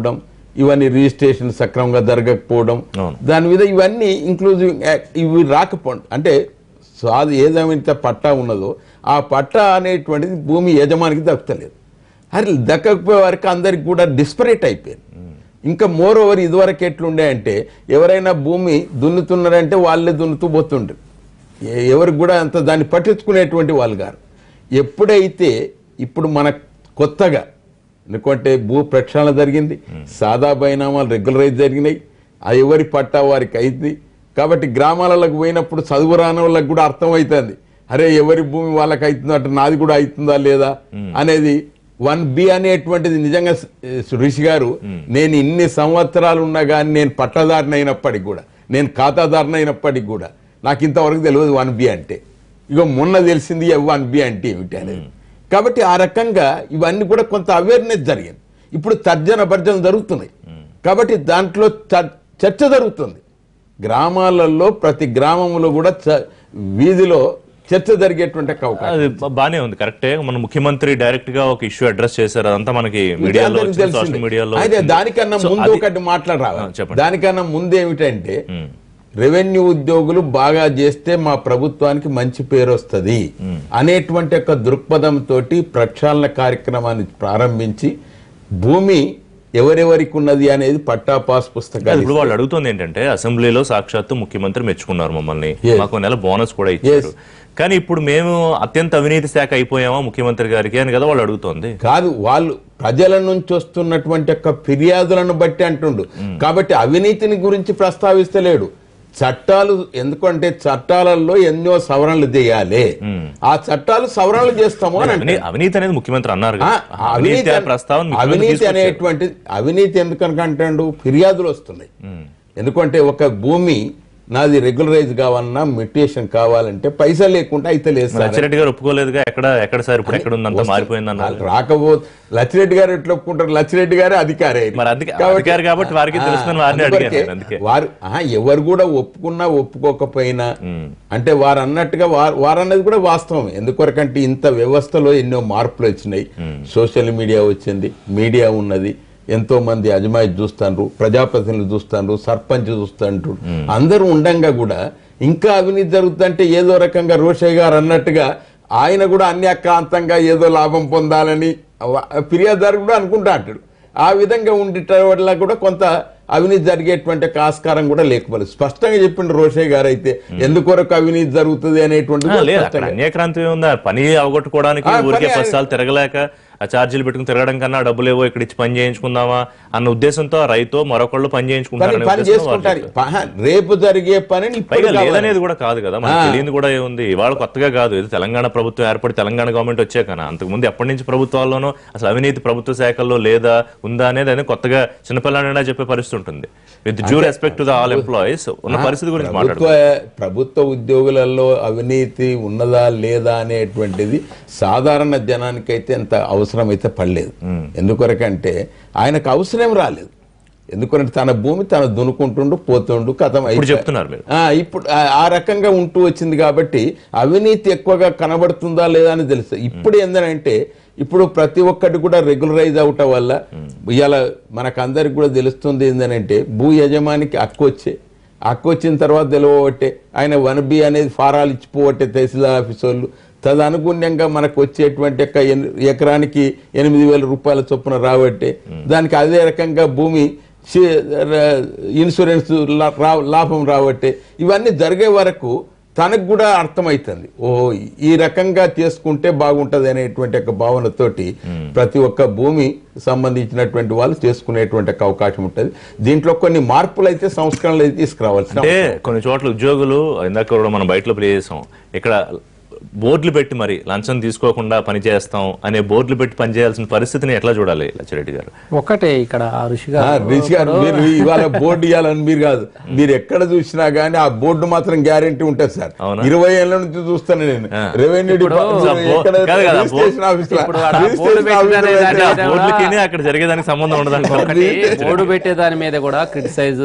S5: ఇవన్నీ రిజిస్ట్రేషన్ సక్రమంగా జరగకపోవడం
S1: అవును.
S5: దాని మీద ఇవన్నీ ఇంక్లూజివ్ ఇవి రాకపోండి అంటే సాధు ఏదేమైతే పట్టా ఉన్నదో ఆ పట్టా అనేటువంటిది భూమి యజమానికి దక్కుతలేదు అది దక్కకపోయే వరకు అందరికి కూడా డిస్పరేట్ అయిపోయింది ఇంకా మోర్ ఓవర్ ఇదివరకు ఎట్లుండే అంటే ఎవరైనా భూమి దున్నుతున్నారంటే వాళ్ళే దున్నుతూ పోతుండ్రు ఎ- ఎవరికి కూడా అంత దాన్ని పట్టించుకునేటువంటి వాళ్ళు గారు ఎప్పుడైతే ఇప్పుడు మన కొత్తగా ఎందుకంటే భూ ప్రక్షాళన జరిగింది సాదా బైనామాలు రెగ్యులరైజ్ జరిగినాయి అది ఎవరి పట్టా వారికి అయింది కాబట్టి గ్రామాలకు పోయినప్పుడు చదువు రాని వాళ్ళకి కూడా అర్థమవుతుంది అరే ఎవరి భూమి వాళ్ళకి అవుతుందో అంటే నాది కూడా అవుతుందా లేదా అనేది వన్ బి అనేటువంటిది నిజంగా స్- రిషి గారు నేను ఇన్ని సంవత్సరాలు ఉన్నా కానీ నేను పట్టదారిని అయినప్పటికి కూడా నేను ఖాతాదారుని అయినప్పటికి కూడా నాకు ఇంతవరకు తెలియదు వన్ బి అంటే ఇక మొన్న తెలిసింది వన్ బి అంటే ఏమిటి అనేది కాబట్టి ఆ రకంగా ఇవన్నీ కూడా కొంత అవేర్నెస్ జరిగింది ఇప్పుడు తర్జన భర్జన జరుగుతున్నాయి కాబట్టి దాంట్లో చ- చర్చ జరుగుతుంది గ్రామాలలో ప్రతి గ్రామంలో కూడా చ- వీధిలో చర్చ జరిగేటువంటి అవకాశం
S1: అది బా- బానే ఉంది కరెక్టే మన ముఖ్యమంత్రి డైరెక్ట్ గా ఒక ఇష్యూ అడ్రస్ చేశారు అదంతా మనకి
S5: ఇది
S1: మీడియాలో
S5: అందరికీ
S1: వచ్చింది,
S5: తెలిసిందే.
S1: సోషల్ మీడియాలో
S5: అయితే
S1: వచ్చింది.
S5: దానికన్నా
S1: సో
S5: ముందు
S1: అది-
S5: ఒకటి మాట్లాడరావాలి
S1: ఆ, చెప్పండి.
S5: దానికన్నా ముందు ఏమిటంటే
S1: ఉమ్.
S5: రెవెన్యూ ఉద్యోగులు బాగా చేస్తే మా ప్రభుత్వానికి మంచి పేరు వస్తుంది అనేటువంటి ఒక దృక్పథంతో ప్రక్షాళన కార్యక్రమాన్ని ప్రారంభించి భూమి ఎవరెవరికి ఉన్నది అనేది పట్టా పాస్ పుస్తకాలు
S1: ఇప్పుడు వాళ్ళు అడుగుతుంది ఏంటంటే అసెంబ్లీలో సాక్షాత్తు ముఖ్యమంత్రి మెచ్చుకున్నారు మమ్మల్ని
S5: Yes.
S1: మాకు నెల బోనస్ కూడా ఇచ్చారు కానీ ఇప్పుడు మేము అత్యంత అవినీతి శాఖ అయిపోయామా ముఖ్యమంత్రి గారికి అని కదా వాళ్ళు అడుగుతోంది
S5: కాదు వాళ్ళు ప్రజల నుంచి వస్తున్నటువంటి యొక్క ఫిర్యాదులను బట్టి అంటుండు కాబట్టి అవినీతిని గురించి ప్రస్తావిస్తలేడు చట్టాలు ఎందుకంటే చట్టాలలో ఎన్నో సవరణలు చేయాలి ఆ చట్టాలు సవరణలు చేస్తాము అని
S1: అవినీ-
S5: అంటాడు.
S1: అవినీతి అనేది ముఖ్యమంత్రి అన్నారు
S5: ఆ,
S1: కదా. అవినీతి అనే ప్రస్తావన ముఖ్యమంత్రి
S5: అవినీతి
S1: తీసుకొచ్చారు.
S5: అనేటువంటి అవినీతి ఎందుకంటాడు ఫిర్యాదులు వస్తున్నాయి ఎందుకంటే ఒక భూమి నాది రెగ్యులరైజ్ కావాలన్నా మిటేషన్ కావాలంటే పైసలు లేకుండా అయితే లేదు సార్.
S1: లచ్చిరెడ్డి గారు ఒప్పుకోలేదుగా ఎక్కడ ఎక్కడ సార్ ఇప్పుడు ఎక్కడ ఉందంతా మారిపోయింది అన్నారు
S5: వాళ్ళు రాకపో లచ్చిరెడ్డి గారు ఎట్లా ఒప్పుకుంటారు లచ్చిరెడ్డి గారే అధికారే
S1: మరి అందుకే అధికారి కాబట్టి వారికి
S5: ఆ,
S1: తెలుస్తుందని వారిని
S5: అందువరకే
S1: అడిగాను నేను అందుకే.
S5: వారు ఆహా, ఎవరు కూడా ఒప్పుకున్నా ఒప్పుకోకపోయినా అంటే వారు అన్నట్టుగా వారు వారు అన్నది కూడా వాస్తవం ఎందుకొరకంటే ఇంత వ్యవస్థలో ఎన్నో మార్పులు వచ్చినాయి సోషల్ మీడియా వచ్చింది మీడియా ఉన్నది ఎంతో మంది అజమాయిష్ చూస్తాండ్రు ప్రజాప్రతినిధులు చూస్తాండ్రు సర్పంచ్ చూస్తాండ్రు అందరూ ఉండంగా కూడా ఇంకా అవినీతి జరుగుతుంటే ఏదో రకంగా రోషయ్య గారు అన్నట్టుగా ఆయన కూడా అన్యాక్రాంతంగా ఏదో లాభం పొందాలని వ- ఫిర్యాదుదారు కూడా అనుకుంటా అంటాడు ఆ విధంగా ఉండేట వల్ల కూడా కొంత అవినీతి జరిగేటువంటి ఒక ఆస్కారం కూడా లేకపోలేదు స్పష్టంగా చెప్పిండు రోషయ్య గారు అయితే ఎందుకొరకు అవినీతి జరుగుతుంది అనేటువంటి
S1: ఆ, లేదు అక్కడ అన్యక్రాంతి ఉందా పని అవగొట్టుకోవడానికి
S5: ఆ,
S1: ఊరికే
S5: పని
S1: బస్సాలు తిరగలేక ఆ ఛార్జీలు పెట్టుకుని తిరగడం కన్నా డబ్బులు ఏవో ఇక్కడ ఇచ్చి పని చేయించుకుందామా అన్న ఉద్దేశంతో ఆ రైతు మరొకళ్ళు పని
S5: పని
S1: చేయించుకుంటారనే
S5: పని
S1: ఉద్దేశంతో వాళ్ళు
S5: చేసుకుంటారు
S1: చెప్పారు.
S5: పహ, రేపు జరిగే పనిని ఇప్పుడు
S1: పైగా
S5: కావాలి.
S1: లేదనేది కూడా కాదు కదా మనకు
S5: ఆ.
S1: తెలియదు కూడా ఏముంది ఇవాళ కొత్తగా కాదు ఇది తెలంగాణ ప్రభుత్వం ఏర్పడి తెలంగాణ గవర్నమెంట్ వచ్చాకనా అంతకుముందు ఎప్పటి నుంచి ప్రభుత్వాల్లోనూ అసలు అవినీతి ప్రభుత్వ శాఖల్లో లేదా ఉందా అనేది అని కొత్తగా చిన్నపిల్లలైనా చెప్పే పరిస్థితి ఉంటుంది with due respect to the all employees ఉన్న పరిస్థితి గురించి
S5: ప్రభుత్వ
S1: మాట్లాడుతున్నాం
S5: ప్రభుత్వ ఉద్యోగులలో అవినీతి ఉన్నదా లేదా అనేటువంటిది సాధారణ జనానికైతే అంత అవసరం అయితే పడలేదు ఎందుకొరకంటే ఆయనకు అవసరం రాలేదు ఎందుకంటే తన భూమి తన దునుకుంటుండు పోతుండు కథం
S1: ఇప్పుడు చెప్తున్నారు మీరు
S5: ఆ, ఇప్పుడు ఆ- ఆ రకంగా ఉంటూ వచ్చింది కాబట్టి అవినీతి ఎక్కువగా కనబడుతుందా లేదా అని తెలుసు ఇప్పుడు ఏంటంటే ఇప్పుడు ప్రతి ఒక్కటి కూడా రెగ్యులరైజ్ అవటం వల్ల ఇవాళ మనకందరికి కూడా తెలుస్తుంది ఏంటంటే భూ యజమానికి హక్కు వచ్చే హక్కు వచ్చిన తర్వాత తెలియబట్టే ఆయన వన్ బి అనేది ఫారాలు ఇచ్చిపోవట్టే తహసీల్దార్ ఆఫీస్ వాళ్ళు తదనుగుణ్యంగా మనకు వచ్చేటువంటి యొక్క ఎన్- ఎకరానికి ఎనిమిది వేల రూపాయల చొప్పున రాబట్టే దానికి అదే రకంగా భూమి షే- ర- ఇన్సూరెన్స్ లా- రా- లాభం రాబట్టే ఇవన్నీ జరిగే వరకు తనకు కూడా అర్థమవుతుంది ఓ ఈ రకంగా చేసుకుంటే బాగుంటది అనేటువంటి ఒక భావనతోటి ప్రతి ఒక్క భూమి సంబంధించినటువంటి వాళ్ళు చేసుకునేటువంటి ఒక అవకాశం ఉంటుంది దీంట్లో కొన్ని మార్పులు అయితే సంస్కరణలు అయితే తీసుకురావాల్సిన
S1: అంటే కొన్ని చోట్ల ఉద్యోగులు ఇందాక కూడా మనం బయటలో ప్లే చేసాం ఇక్కడ బోర్డులు పెట్టి మరి లంచం తీసుకోకుండా పని చేస్తాం అనే బోర్డులు పెట్టి పని చేయాల్సిన పరిస్థితిని ఎట్లా చూడాలి లచ్చిరెడ్డి గారు
S3: ఒకటే ఇక్కడ ఋషి
S5: ఆ,
S3: గారు
S5: రిషి గారు మీరు ఇవాళ బోర్డు ఇవ్వాలని మీరు కాదు మీరు ఎక్కడ చూసినా గానీ ఆ బోర్డు మాత్రం గ్యారెంటీ ఉంటుంది సార్
S1: అవునా?
S5: ఇరవై ఏళ్ళ నుంచి చూస్తాను నేను
S1: ఆ.
S5: రెవెన్యూ
S3: ఇప్పుడు
S5: డిపార్ట్మెంట్
S1: బో-
S5: ఎక్కడ
S1: కాదు కదా,
S5: రిజిస్ట్రేషన్ ఆఫీస్ లో-
S3: ఇప్పుడు ఆడ
S5: రిజిస్ట్రేషన్
S3: బోర్డు
S5: ఆఫీస్ లో
S3: పెట్టిన
S5: అయితే
S3: దాని మీద
S1: బోర్డులకి అక్కడ జరిగేదానికి సంబంధం ఉండదు
S3: ఒకటి బోర్డు పెట్టే దాని మీద కూడా క్రిటిసైజ్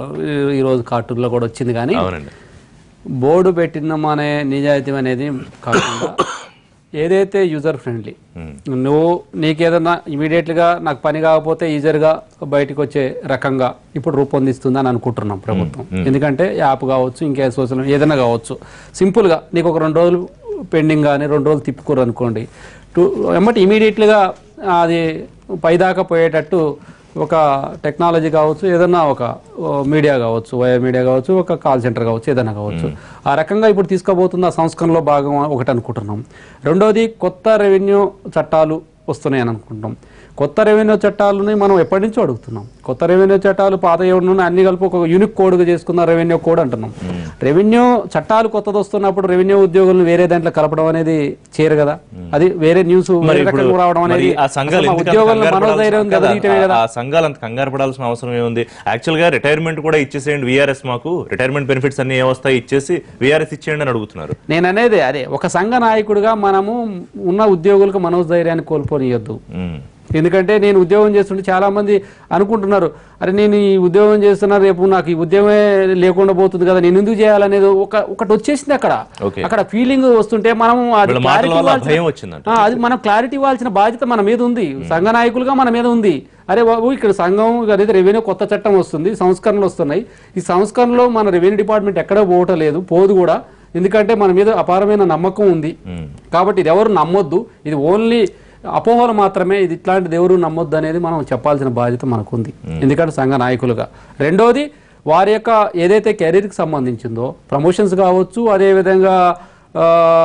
S3: ఈ రోజు కార్టూన్లో కూడా వచ్చింది కానీ
S1: అవునండి
S3: బోర్డు పెట్టినాం అనే నిజాయితీ అనేది కాకుండా ఏదైతే యూజర్ ఫ్రెండ్లీ నువ్వు నీకేదన్నా ఇమీడియట్గా నాకు పని కాకపోతే ఈజర్గా బయటకు వచ్చే రకంగా ఇప్పుడు రూపొందిస్తుందని అనుకుంటున్నాం ప్రభుత్వం ఎందుకంటే యాప్ కావచ్చు ఇంకే సోషల్ ఏదైనా కావచ్చు సింపుల్గా నీకు ఒక రెండు రోజులు పెండింగ్ కానీ రెండు రోజులు తిప్పుకోరు అనుకోండి టూ ఎమ్మటి ఇమీడియట్లీగా అది పైదాకా పోయేటట్టు ఒక టెక్నాలజీ కావచ్చు ఏదన్నా ఒక ఓ, మీడియా కావచ్చు వైర్ మీడియా కావచ్చు ఒక కాల్ సెంటర్ కావచ్చు ఏదైనా కావచ్చు ఆ రకంగా ఇప్పుడు తీసుకోబోతున్న సంస్కరణలో భాగం ఒకటి అనుకుంటున్నాం రెండోది కొత్త రెవెన్యూ చట్టాలు వస్తున్నాయని అనుకుంటున్నాం కొత్త రెవెన్యూ చట్టాలని మనం ఎప్పటి నుంచో అడుగుతున్నాం కొత్త రెవెన్యూ చట్టాలు పాత ఏమన్నా అన్ని కలిపి ఒక యూనిక్ కోడ్గా చేసుకున్న రెవెన్యూ కోడ్ అంటున్నాం రెవెన్యూ చట్టాలు కొత్తది వస్తున్నప్పుడు రెవెన్యూ ఉద్యోగులను వేరే దాంట్లో కలపడం అనేది చేయరు కదా అది వేరే న్యూస్
S1: మరి
S3: వేరే
S1: ఇప్పుడు
S3: రకంగా రావడం
S1: మరి
S3: అనేది
S1: ఆ సంఘాలు
S3: అసలు మా
S1: ఎందుకు అంత
S3: ఉద్యోగులను
S1: కంగారు
S3: మనోధైర్యం
S1: పడాల్సిన-
S3: దెబ్బతీయటమే
S1: కదా,
S3: కదా
S1: ఆ సంఘాలు అంత కంగారు పడాల్సిన అవసరం ఏముంది యాక్చువల్ గా రిటైర్మెంట్ కూడా ఇచ్చేసేయండి విఆర్ఎస్ మాకు రిటైర్మెంట్ బెనిఫిట్స్ అన్ని ఏ వస్తాయి ఇచ్చేసి విఆర్ఎస్ ఇచ్చేయండి అని అడుగుతున్నారు
S3: నేను అనేది అదే ఒక సంఘ నాయకుడిగా మనము ఉన్న ఉద్యోగులకు మనోధైర్యాన్ని కోల్పోనియొద్దు
S1: ఉమ్.
S3: ఎందుకంటే నేను ఉద్యోగం చేస్తుంటే చాలా మంది అనుకుంటున్నారు అరే నేను ఈ ఉద్యోగం చేస్తున్నా రేపు నాకు ఈ ఉద్యోగమే లేకుండా పోతుంది కదా నేను ఎందుకు చేయాలనేది ఒక ఒకటి వచ్చేసింది అక్కడ
S1: Okay.
S3: అక్కడ ఫీలింగ్ వస్తుంటే మనం అది
S1: వీళ్ళ మాటల
S3: clarity
S1: వల్ల
S3: ఇవ్వాల్సిన-
S1: భయం వచ్చిందంట.
S3: ఆ, అది మనం క్లారిటీ ఇవ్వాల్సిన బాధ్యత మన మీద ఉంది సంఘ నాయకులుగా మన మీద ఉంది అరే బాబు ఇక్కడ సంఘం అదే రెవెన్యూ కొత్త చట్టం వస్తుంది సంస్కరణలు వస్తున్నాయి ఈ సంస్కరణలో మన రెవెన్యూ డిపార్ట్మెంట్ ఎక్కడ పోవటం లేదు పోదు కూడా ఎందుకంటే మన మీద అపారమైన నమ్మకం ఉంది కాబట్టి ఇది ఎవరు నమ్మొద్దు ఇది ఓన్లీ అపోహలు మాత్రమే ఇది ఇట్లాంటిది ఎవరు నమ్మొద్దు అనేది మనం చెప్పాల్సిన బాధ్యత మనకుంది ఎందుకంటే సంఘ నాయకులుగా రెండోది వారి యొక్క ఏదైతే కెరీర్కి సంబంధించిందో ప్రమోషన్స్ కావచ్చు అదేవిధంగా ఆ,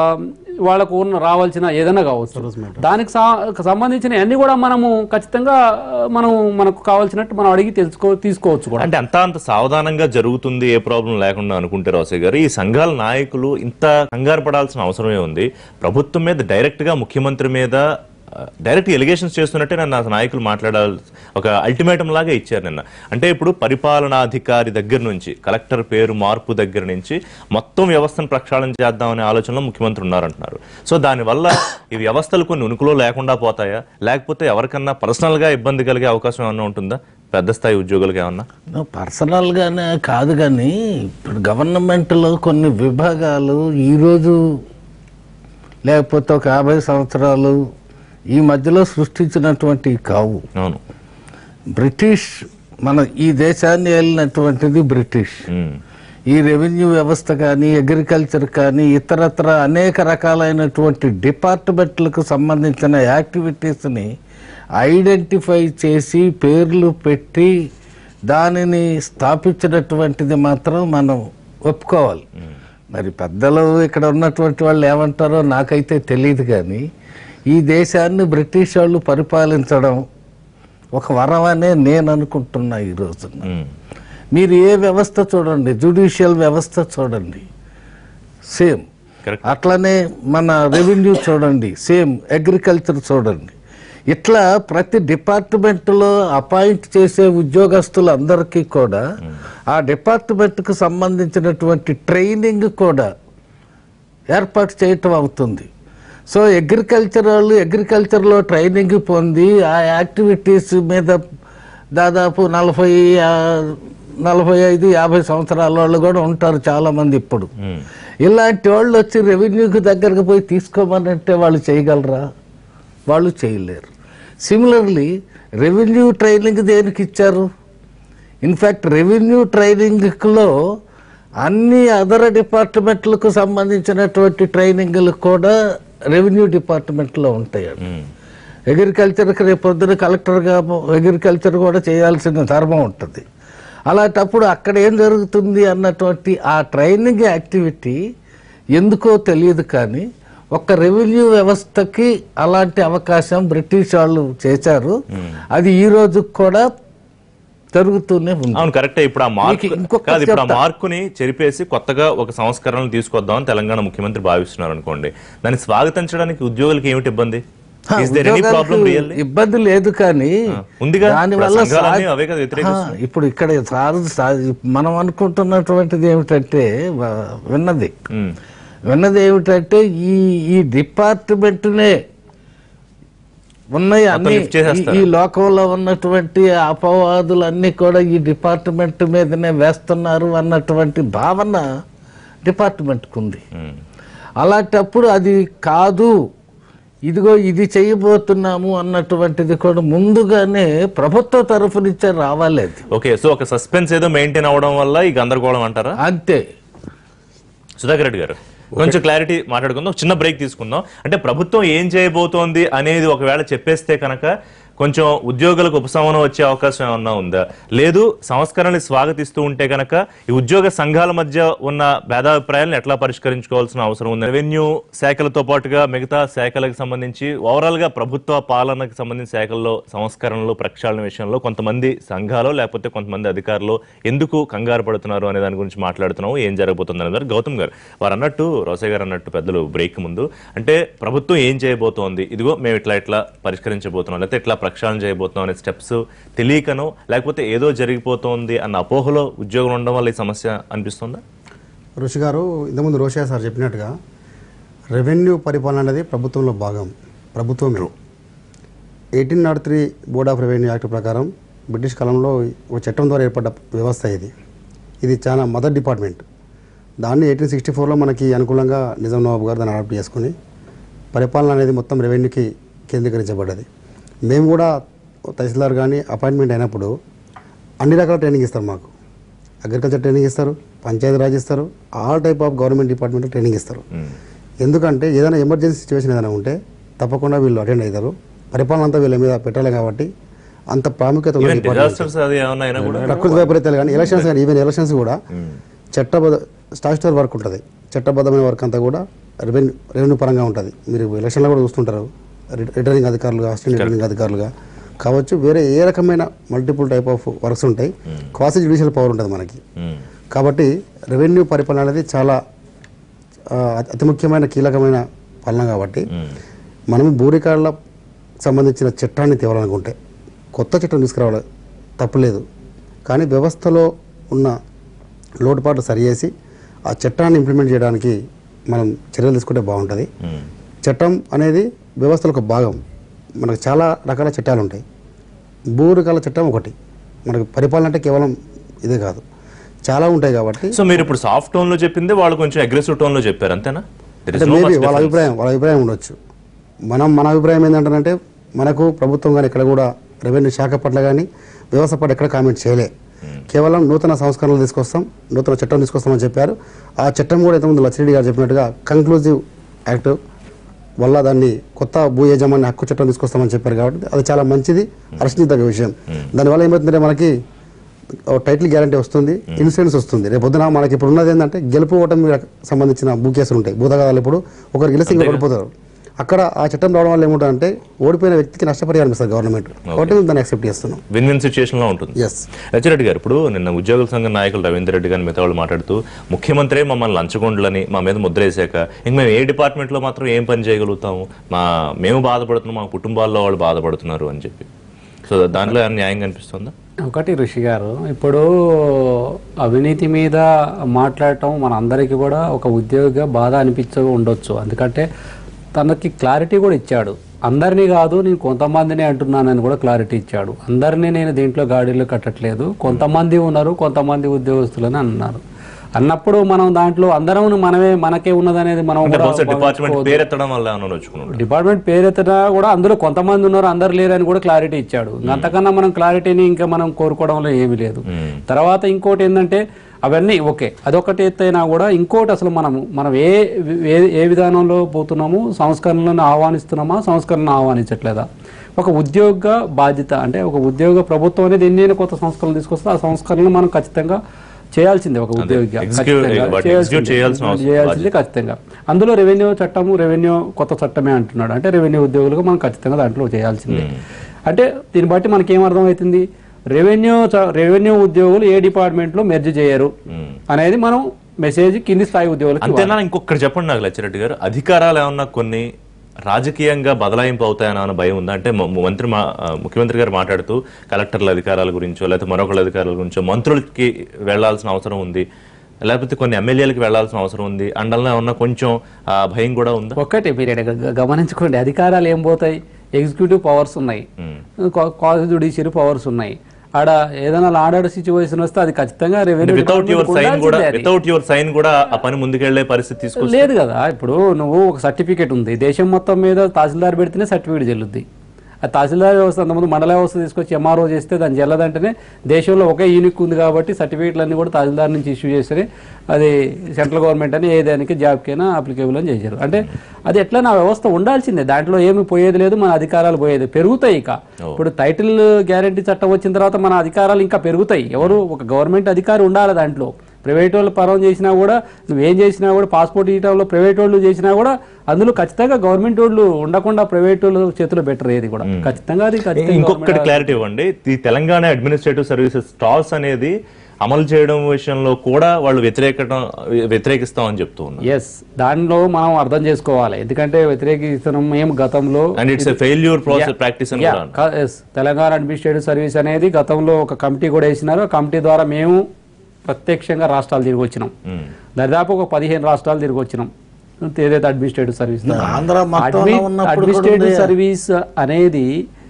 S3: వాళ్ళకు ఉన్న రావాల్సిన ఏదైనా కావచ్చు దానికి సా- సంబంధించిన అన్ని కూడా మనము ఖచ్చితంగా ఆ, మనం మనకు కావాల్సినట్టు మనం అడిగి తెలుసుకో తీసుకోవచ్చు కూడా
S1: అంటే అంతా అంత సావధానంగా జరుగుతుంది ఏ ప్రాబ్లం లేకుండా అనుకుంటే రాసే గారు ఈ సంఘాల నాయకులు ఇంత కంగారు పడాల్సిన అవసరమే ఉంది ప్రభుత్వం మీద డైరెక్ట్ గా ముఖ్యమంత్రి మీద డైరెక్ట్ ఎలిగేషన్స్ చేస్తున్నట్టే నన్ను ఆ నాయకులు మాట్లాడాలి ఒక అల్టిమేటం లాగా ఇచ్చారు నిన్న అంటే ఇప్పుడు పరిపాలనాధికారి దగ్గర నుంచి కలెక్టర్ పేరు మార్పు దగ్గర నుంచి మొత్తం వ్యవస్థను ప్రక్షాళన చేద్దామనే ఆలోచనలో ముఖ్యమంత్రి ఉన్నారంటున్నారు సో దానివల్ల ఈ వ్యవస్థలు కొన్ని ఉనికిలో లేకుండా పోతాయా లేకపోతే ఎవరికన్నా పర్సనల్ గా ఇబ్బంది కలిగే అవకాశం ఏమన్నా ఉంటుందా పెద్ద స్థాయి ఉద్యోగులకు ఏమన్నా
S2: పర్సనల్గానే కాదు కానీ ఇప్పుడు గవర్నమెంట్లో కొన్ని విభాగాలు ఈరోజు లేకపోతే ఒక యాభై సంవత్సరాలు ఈ మధ్యలో సృష్టించినటువంటి కావు
S1: అవును
S2: బ్రిటిష్ మన ఈ దేశాన్ని వెళ్ళినటువంటిది బ్రిటిష్
S1: ఉమ్.
S2: ఈ రెవెన్యూ వ్యవస్థ కానీ అగ్రికల్చర్ కానీ ఇతరత్ర అనేక రకాలైనటువంటి డిపార్ట్మెంట్లకు సంబంధించిన యాక్టివిటీస్ని ఐడెంటిఫై చేసి పేర్లు పెట్టి దానిని స్థాపించినటువంటిది మాత్రం మనం ఒప్పుకోవాలి మరి పెద్దలు ఇక్కడ ఉన్నటువంటి వాళ్ళు ఏమంటారో నాకైతే తెలియదు కానీ ఈ దేశాన్ని బ్రిటిష్ వాళ్ళు పరిపాలించడం ఒక వరం అనే నేను అనుకుంటున్నా ఈ రోజున
S1: ఉమ్.
S2: మీరు ఏ వ్యవస్థ చూడండి జుడిషియల్ వ్యవస్థ చూడండి సేమ్
S1: కరెక్ట్
S2: అట్లనే మన రెవెన్యూ చూడండి సేమ్ అగ్రికల్చర్ చూడండి ఇట్లా ప్రతి డిపార్ట్మెంట్లో అపాయింట్ చేసే ఉద్యోగస్తులందరికీ కూడా ఆ డిపార్ట్మెంట్కు సంబంధించినటువంటి ట్రైనింగ్ కూడా ఏర్పాటు చేయటం అవుతుంది సో అగ్రికల్చర్ వాళ్ళు అగ్రికల్చర్లో ట్రైనింగ్ పొంది ఆ యాక్టివిటీస్ మీద దాదాపు నలభై ఆ, నలభై ఐదు యాభై సంవత్సరాల వాళ్ళు కూడా ఉంటారు చాలామంది ఇప్పుడు ఇలాంటి వాళ్ళు వచ్చి రెవెన్యూకి దగ్గరకు పోయి తీసుకోమనంటే వాళ్ళు చేయగలరా వాళ్ళు చేయలేరు సిమిలర్లీ రెవెన్యూ ట్రైనింగ్ దేనికి ఇచ్చారు ఇన్ఫ్యాక్ట్ రెవెన్యూ ట్రైనింగ్లో అన్ని అదర్ డిపార్ట్మెంట్లకు సంబంధించినటువంటి ట్రైనింగ్లు కూడా రెవెన్యూ డిపార్ట్మెంట్లో ఉంటాయి అగ్రికల్చర్కి రేపు పొద్దున కలెక్టర్గా అగ్రికల్చర్ కూడా చేయాల్సిన ధర్మం ఉంటుంది అలాంటప్పుడు అక్కడ ఏం జరుగుతుంది అన్నటువంటి ఆ ట్రైనింగ్ యాక్టివిటీ ఎందుకో తెలియదు కానీ ఒక్క రెవెన్యూ వ్యవస్థకి అలాంటి అవకాశం బ్రిటిష్ వాళ్ళు చేశారు అది ఈ రోజు కూడా జరుగుతూనే ఉంది
S1: అవును కరెక్టే ఇప్పుడు ఆ మార్క్
S2: మీకు ఇంకొకటి
S1: కాదు ఇప్పుడు ఆ
S2: చెప్తా.
S1: మార్కుని చెరిపేసి కొత్తగా ఒక సంస్కరణలు తీసుకొద్దామని తెలంగాణ ముఖ్యమంత్రి భావిస్తున్నారు అనుకోండి దాన్ని స్వాగతించడానికి ఉద్యోగులకి ఏమిటి ఇబ్బంది
S2: హా,
S1: Is there any
S2: ఉద్యోగాలకు
S1: problem really?
S2: ఇబ్బంది లేదు కానీ
S1: ఉందిగా.
S2: దానివల్ల
S1: ఇప్పుడు ఆ సంఘాలన్నీ
S2: సా-
S1: అవే కదా వ్యతిరేకిస్తున్నాయి.
S2: హా, ఇప్పుడు ఇక్కడ సార్ సా- మనం అనుకుంటున్నటువంటిది ఏమిటంటే వ- విన్నది
S1: ఉమ్.
S2: విన్నది ఏమిటంటే ఈ ఈ డిపార్ట్మెంట్నే ఉన్నాయి
S1: మొత్తం
S2: అన్ని
S1: lift చేసేస్తారు.
S2: ఈ- ఈ లోకంలో ఉన్నటువంటి అపవాదులన్నీ కూడా ఈ డిపార్ట్మెంట్ మీదనే వేస్తున్నారు అన్నటువంటి భావన డిపార్ట్మెంట్కి ఉంది
S1: ఉమ్.
S2: అలాంటప్పుడు అది కాదు ఇదిగో ఇది చేయబోతున్నాము అన్నటువంటిది కూడా ముందుగానే ప్రభుత్వ తరఫు నుంచే రావాలి అది
S1: ఓకే సో ఒక సస్పెన్స్ ఏదో మెయింటైన్ అవ్వడం వల్ల ఈ గందరగోళం అంటారా
S2: అంతే
S1: సుధాకర్ రెడ్డి గారు కొంచెం క్లారిటీ మాట్లాడుకుందాం ఒక చిన్న బ్రేక్ తీసుకుందాం అంటే ప్రభుత్వం ఏం చేయబోతోంది అనేది ఒకవేళ చెప్పేస్తే కనుక కొంచెం ఉద్యోగులకు ఉపశమనం వచ్చే అవకాశం ఏమన్నా ఉందా లేదు సంస్కరణని స్వాగతిస్తూ ఉంటే కనుక ఈ ఉద్యోగ సంఘాల మధ్య ఉన్న భేదాభిప్రాయాలను ఎట్లా పరిష్కరించుకోవాల్సిన అవసరం ఉంది రెవెన్యూ శాఖలతో పాటుగా మిగతా శాఖలకు సంబంధించి ఓవరాల్ గా ప్రభుత్వ పాలనకు సంబంధించిన శాఖల్లో సంస్కరణలు ప్రక్షాళన విషయంలో కొంతమంది సంఘాలు లేకపోతే కొంతమంది అధికారులు ఎందుకు కంగారు పడుతున్నారు అనే దాని గురించి మాట్లాడుతున్నాము ఏం జరగబోతుంది అనే గౌతమ్ గారు వారు అన్నట్టు రోసయ్య గారు అన్నట్టు పెద్దలు బ్రేక్ ముందు అంటే ప్రభుత్వం ఏం చేయబోతోంది ఇదిగో మేము ఇట్లా ఇట్లా పరిష్కరించబోతున్నాం లేకపోతే ఇట్లా ప్రక్షాళన చేయబోతున్నాం అనే స్టెప్స్ తెలియకనో లేకపోతే ఏదో జరిగిపోతోంది అన్న అపోహలో ఉద్యోగం ఉండడం వల్ల ఈ సమస్య అనిపిస్తుందా
S4: ఋషి గారు ఇంతకుముందు రోషయ్య సార్ చెప్పినట్టుగా రెవెన్యూ పరిపాలన అనేది ప్రభుత్వంలో భాగం ప్రభుత్వమే eighteen nought three board of revenue act ప్రకారం బ్రిటిష్ కాలంలో ఒక చట్టం ద్వారా ఏర్పడ్డ వ్యవస్థ ఇది ఇది చాలా మదర్ డిపార్ట్మెంట్ దాన్ని ఎయిటీన్ సిక్స్టీ ఫోర్లో మనకి అనుకూలంగా నిజాం నవాబు గారు దాన్ని అడాప్ట్ చేసుకుని పరిపాలన అనేది మొత్తం రెవెన్యూకి కేంద్రీకరించబడ్డది మేము కూడా తహసీల్దార్ కానీ అపాయింట్మెంట్ అయినప్పుడు అన్ని రకాల ట్రైనింగ్ ఇస్తారు మాకు అగ్రికల్చర్ ట్రైనింగ్ ఇస్తారు పంచాయతీ రాజ్ ఇస్తారు all type of government department training ఇస్తారు ఎందుకంటే ఏదైనా ఎమర్జెన్సీ సిచ్యువేషన్ ఏదైనా ఉంటే తప్పకుండా వీళ్ళు అటెండ్ అవుతారు పరిపాలన అంతా వీళ్ళ మీద పెట్టాలి కాబట్టి అంత ప్రాముఖ్యత ఉన్న
S1: ఈవెన్
S4: department.
S1: డిజాస్టర్స్ అది ఏమన్నా అయినా కూడా
S4: ప్రకృతి వైపరీత్యాలు కానీ ఎలక్షన్స్ కానీ ఈవెన్ ఎలక్షన్స్ కూడా చట్టబద్ధ స్టాచ్యుటరీ వర్క్ ఉంటుంది చట్టబద్ధమైన వర్క్ అంతా కూడా రెవెన్యూ రెవెన్యూ పరంగా ఉంటుంది మీరు ఎలక్షన్లో కూడా చూస్తుంటారు రి- రిటర్నింగ్ అధికారులుగా అసిస్టెంట్ రిటర్నింగ్ అధికారులుగా కావచ్చు వేరే ఏ రకమైన మల్టిపుల్ టైప్ ఆఫ్ వర్క్స్ ఉంటాయి క్వాసి జ్యుడిషియల్ పవర్ ఉంటుంది మనకి
S1: మ్మ్.
S4: కాబట్టి రెవెన్యూ పరిపాలన అనేది చాలా ఆ, అతి ముఖ్యమైన కీలకమైన పాలన కాబట్టి మనం భూరికాళ్ళ సంబంధించిన చట్టాన్ని తేవాలనుకుంటే కొత్త చట్టం తీసుకురావాలి తప్పులేదు కానీ వ్యవస్థలో ఉన్న లోటుపాట్లు సరిచేసి ఆ చట్టాన్ని ఇంప్లిమెంట్ చేయడానికి మనం చర్యలు తీసుకుంటే బాగుంటుంది చట్టం అనేది వ్యవస్థలో ఒక భాగం మనకు చాలా రకాల చట్టాలు ఉంటాయి భూరికాల చట్టం ఒకటి మనకు పరిపాలన అంటే కేవలం ఇదే కాదు చాలా ఉంటాయి కాబట్టి
S1: సో మీరు ఇప్పుడు సాఫ్ట్ టోన్ లో చెప్పింది వాళ్ళు కొంచెం అగ్రెసివ్ టోన్ లో చెప్పారు అంతేనా There is
S4: అంటే
S1: no
S4: మేబీ
S1: much
S4: వాళ్ళ
S1: difference.
S4: అభిప్రాయం వాళ్ళ అభిప్రాయం ఉండొచ్చు మనం మన అభిప్రాయం ఏంటంటే మనకు ప్రభుత్వం కానీ ఇక్కడ కూడా రెవెన్యూ శాఖ పట్ల కానీ వ్యవస్థ పట్ల ఎక్కడ కామెంట్ చేయలే కేవలం నూతన సంస్కరణలు తీసుకొస్తాం నూతన చట్టం తీసుకొస్తామని చెప్పారు ఆ చట్టం కూడా ఇంతకుముందు లచ్చిరెడ్డి గారు చెప్పినట్టుగా కంక్లూజివ్ యాక్ట్ వల్ల దాన్ని కొత్త భూ యజమాని హక్కు చట్టం తీసుకొస్తామని చెప్పారు కాబట్టి అది చాలా మంచిది హర్షించదగ్గ విషయం దానివల్ల ఏమవుతుందంటే మనకి ఓ టైటిల్ గ్యారంటీ వస్తుంది ఇన్సూరెన్స్ వస్తుంది రేపు పొద్దున మనకి ఇప్పుడు ఉన్నది ఏంటంటే గెలుపు ఓటమి సంబంధించిన భూ కేసులు ఉంటాయి భూతగాదాలు ఇప్పుడు ఒకరు గెలిచి ఇంకొకరు ఓడిపోతారు అక్కడ ఆ చట్టం రావడం వల్ల ఏముంటుందంటే ఓడిపోయిన వ్యక్తికి నష్టపరిహారం ఇస్తారు గవర్నమెంట్ కాబట్టి మేము దాన్ని యాక్సెప్ట్ చేస్తున్నాం
S1: విన్ విన్ సిచ్యుయేషన్ లో ఉంటుంది
S4: ఎస్
S1: రచ్చిరెడ్డి గారు ఇప్పుడు నిన్న ఉద్యోగుల సంఘం నాయకులు రవీందర్ రెడ్డి గారి మిగతా వాళ్ళు మాట్లాడుతూ ముఖ్యమంత్రి మమ్మల్ని లంచగొండలని మా మీద ముద్ర వేసాక ఇంక మేము ఏ డిపార్ట్మెంట్లో మాత్రం ఏం పని చేయగలుగుతాము మా మేము బాధపడుతున్నాం మా కుటుంబాల్లో వాళ్ళు బాధపడుతున్నారు అని చెప్పి సో దాంట్లో ఏమైనా న్యాయం కనిపిస్తుందా
S3: ఒకటి ఋషి గారు ఇప్పుడు అవినీతి మీద మాట్లాడటం మన అందరికీ కూడా ఒక ఉద్యోగిగా బాధ అనిపించ ఉండొచ్చు ఎందుకంటే తనకి క్లారిటీ కూడా ఇచ్చాడు అందరినీ కాదు నేను కొంతమందిని అంటున్నానని కూడా క్లారిటీ ఇచ్చాడు అందరినీ నేను దీంట్లో గాడీలు కట్టట్లేదు కొంతమంది ఉన్నారు కొంతమంది ఉద్యోగస్తులని అన్నారు అన్నప్పుడు మనం దాంట్లో అందరం మనమే మనకే ఉన్నదనేది మనం
S1: అంటే
S3: కూడా
S1: బహుశా డిపార్ట్మెంట్
S3: భావించుకోవద్దు.
S1: పేరెత్తడం వల్ల ఏమైనా వచ్చుకున్నాడు
S3: డిపార్ట్మెంట్ పేరెత్తనా కూడా అందులో కొంతమంది ఉన్నారు అందరు లేరని కూడా క్లారిటీ ఇచ్చాడు అంతకన్నా మనం క్లారిటీని ఇంకా మనం కోరుకోవడంలో ఏమీ లేదు తర్వాత ఇంకోటి ఏంటంటే అవన్నీ ఓకే అదొకటి ఎత్తైనా కూడా ఇంకోటి అసలు మనము మనం ఏ ఏ ఏ విధానంలో పోతున్నాము సంస్కరణలను ఆహ్వానిస్తున్నామా సంస్కరణను ఆహ్వానించట్లేదా ఒక ఉద్యోగ బాధ్యత అంటే ఒక ఉద్యోగ ప్రభుత్వం అనేది ఎన్ని కొత్త సంస్కరణలు తీసుకొస్తే ఆ సంస్కరణలు మనం ఖచ్చితంగా చేయాల్సిందే ఒక ఉద్యోగిగా
S1: execute-
S3: ఖచ్చితంగా
S1: వాటిని
S3: చేయాల్సిందే.
S1: execute చేయాల్సిన అవసరం-
S3: చేయాల్సిందే ఖచ్చితంగా అందులో రెవెన్యూ చట్టము రెవెన్యూ కొత్త చట్టమే అంటున్నాడు అంటే రెవెన్యూ ఉద్యోగులకు మనం ఖచ్చితంగా దాంట్లో చేయాల్సిందే అంటే దీన్ని బట్టి మనకి ఏం అర్థమవుతుంది రెవెన్యూ చ- రెవెన్యూ ఉద్యోగులు ఏ డిపార్ట్మెంట్లో మెర్జ్ చేయరు అనేది మనం మెసేజ్ కింది స్థాయి ఉద్యోగులకు
S1: అంతేనా ఇంకొకటి చెప్పండి నాకు లచ్చిరెడ్డి గారు అధికారాలు ఏమన్నా కొన్ని రాజకీయంగా బదలాయింపు అవుతాయని అన్న భయం ఉందా అంటే మ- మంత్రి మా ఆ, ముఖ్యమంత్రి గారు మాట్లాడుతూ కలెక్టర్ల అధికారాల గురించో లేకపోతే మరొకళ్ళ అధికారాల గురించో మంత్రులకి వెళ్లాల్సిన అవసరం ఉంది లేకపోతే కొన్ని ఎమ్మెల్యేలకు వెళ్లాల్సిన అవసరం ఉంది అండల్లో ఏమన్నా కొంచెం ఆ, భయం కూడా ఉందా
S3: ఒక్కటే మీరు గ- గ- గమనించుకోండి అధికారాలు ఏం పోతాయి ఎగ్జిక్యూటివ్ పవర్స్ ఉన్నాయి జ్యుడిషియరీ పవర్స్ ఉన్నాయి ఆడ ఏదైనా లాడాడు సిచ్యువేషన్ వస్తే అది ఖచ్చితంగా రెవెన్యూ
S1: వితౌట్ యువర్
S3: డిపార్ట్మెంట్కి
S1: సైన్ కూడా
S3: ఉండాల్సిందే అది.
S1: వితౌట్ యువర్ సైన్ కూడా ఆ పని ముందుకెళ్లే పరిస్థితి తీసుకొస్తుంది
S3: లేదు కదా ఇప్పుడు నువ్వు ఒక సర్టిఫికేట్ ఉంది దేశం మొత్తం మీద తహసీల్దార్ పెడితేనే సర్టిఫికేట్ చెల్లుద్ది ఆ తహసీల్దార్ వ్యవస్థ అంతకుముందు మండల వ్యవస్థ తీసుకొచ్చి ఎంఆర్ఓ చేస్తే దాని చెల్లదంటేనే దేశంలో ఒకే యూనిక్ ఉంది కాబట్టి సర్టిఫికేట్లన్నీ కూడా తహసీల్దార్ నుంచి ఇష్యూ చేస్తే అది సెంట్రల్ గవర్నమెంట్ అని ఏ దానికి జాబ్కైనా అప్లికేబుల్ అని చేశారు అంటే అది ఎట్లా నా వ్యవస్థ ఉండాల్సిందే దాంట్లో ఏమి పోయేది లేదు మన అధికారాలు పోయేది పెరుగుతాయి ఇక ఇప్పుడు టైటిల్ గ్యారంటీ చట్టం వచ్చిన తర్వాత మన అధికారాలు ఇంకా పెరుగుతాయి ఎవరు ఒక గవర్నమెంట్ అధికారి ఉండాలి దాంట్లో ప్రైవేట్ వాళ్ళు పరం చేసినా కూడా నువ్వేం చేసినా కూడా పాస్పోర్ట్ ఇవ్వడంలో ప్రైవేట్ వాళ్ళు చేసినా కూడా అందులో ఖచ్చితంగా గవర్నమెంట్ వాళ్ళు ఉండకుండా ప్రైవేట్ వాళ్ళు చేతిలో బెటర్ ఏది కూడా ఖచ్చితంగా అది ఖచ్చితంగా
S1: ఇంకొకటి క్లారిటీ ఇవ్వండి ఈ తెలంగాణ అడ్మినిస్ట్రేటివ్ సర్వీసెస్ స్టాల్స్ అనేది అమలు చేయడం విషయంలో కూడా వాళ్ళు వ్యతిరేకటం వ్యతిరేకిస్తామని చెప్తూ ఉన్నారు
S3: ఎస్ దానిలో మనం అర్థం చేసుకోవాలి ఎందుకంటే వ్యతిరేకిస్తున్నాం మేము గతంలో
S1: and it's a failure process practice అని
S3: Yeah,
S1: కూడా అన్నారు.
S3: క- yes. తెలంగాణ అడ్మినిస్ట్రేటివ్ సర్వీస్ అనేది గతంలో ఒక కమిటీ కూడా వేసినారు ఆ కమిటీ ద్వారా మేము ప్రత్యక్షంగా రాష్ట్రాలు తిరిగి వచ్చినాం
S1: మ్మ్.
S3: దాదాపు ఒక పదిహేను రాష్ట్రాలు తిరిగి వచ్చినాం ఏదైతే అడ్మినిస్ట్రేటివ్ సర్వీస్
S2: ఆంధ్ర మొత్తంలో ఉన్నప్పుడు కూడా
S3: అడ్మినిస్ట్రేటివ్
S2: ఉంది.
S3: సర్వీస్ అనేది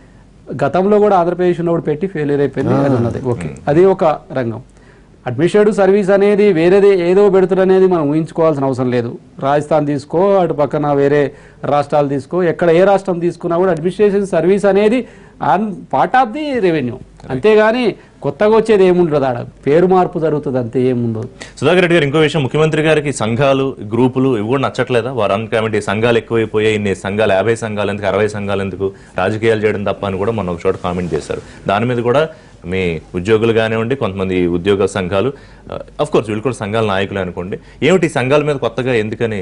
S3: గతంలో కూడా ఆంధ్రప్రదేశ్ ఉన్నప్పుడు పెట్టి ఫెయిలియర్ అయిపోయింది అది ఉన్నది ఓకే అది ఒక రంగం అడ్మినిస్ట్రేటివ్ సర్వీస్ అనేది వేరేది ఏదో పెడుతురు అనేది మనం ఊహించుకోవాల్సిన అవసరం లేదు రాజస్థాన్ తీసుకో అటు పక్కన వేరే రాష్ట్రాలు తీసుకో ఎక్కడ ఏ రాష్ట్రం తీసుకున్నా కూడా అడ్మినిస్ట్రేషన్ సర్వీస్ అనేది on part of the revenue అంతేగాని కొత్తగా వచ్చేది ఏముండదు ఆడ పేరు మార్పు జరుగుతుంది అంతే ఏముండదు
S1: సుధాకర్ రెడ్డి గారు ఇంకో విషయం ముఖ్యమంత్రి గారికి సంఘాలు గ్రూపులు ఇవి కూడా నచ్చట్లేదా వారు కమిటీ సంఘాలు ఎక్కువైపోయాయి ఇన్ని సంఘాలు యాభై సంఘాలు ఎందుకు అరవై సంఘాలు ఎందుకు రాజకీయాలు చేయడం తప్ప అని కూడా మొన్న ఒక చోట కామెంట్ చేశారు దాని మీద కూడా మీ ఉద్యోగులు కానివ్వండి కొంతమంది ఉద్యోగ సంఘాలు అఫ్ కోర్స్ వీళ్ళు కూడా సంఘాల నాయకులు అనుకోండి ఏమిటి ఈ సంఘాల మీద కొత్తగా ఎందుకని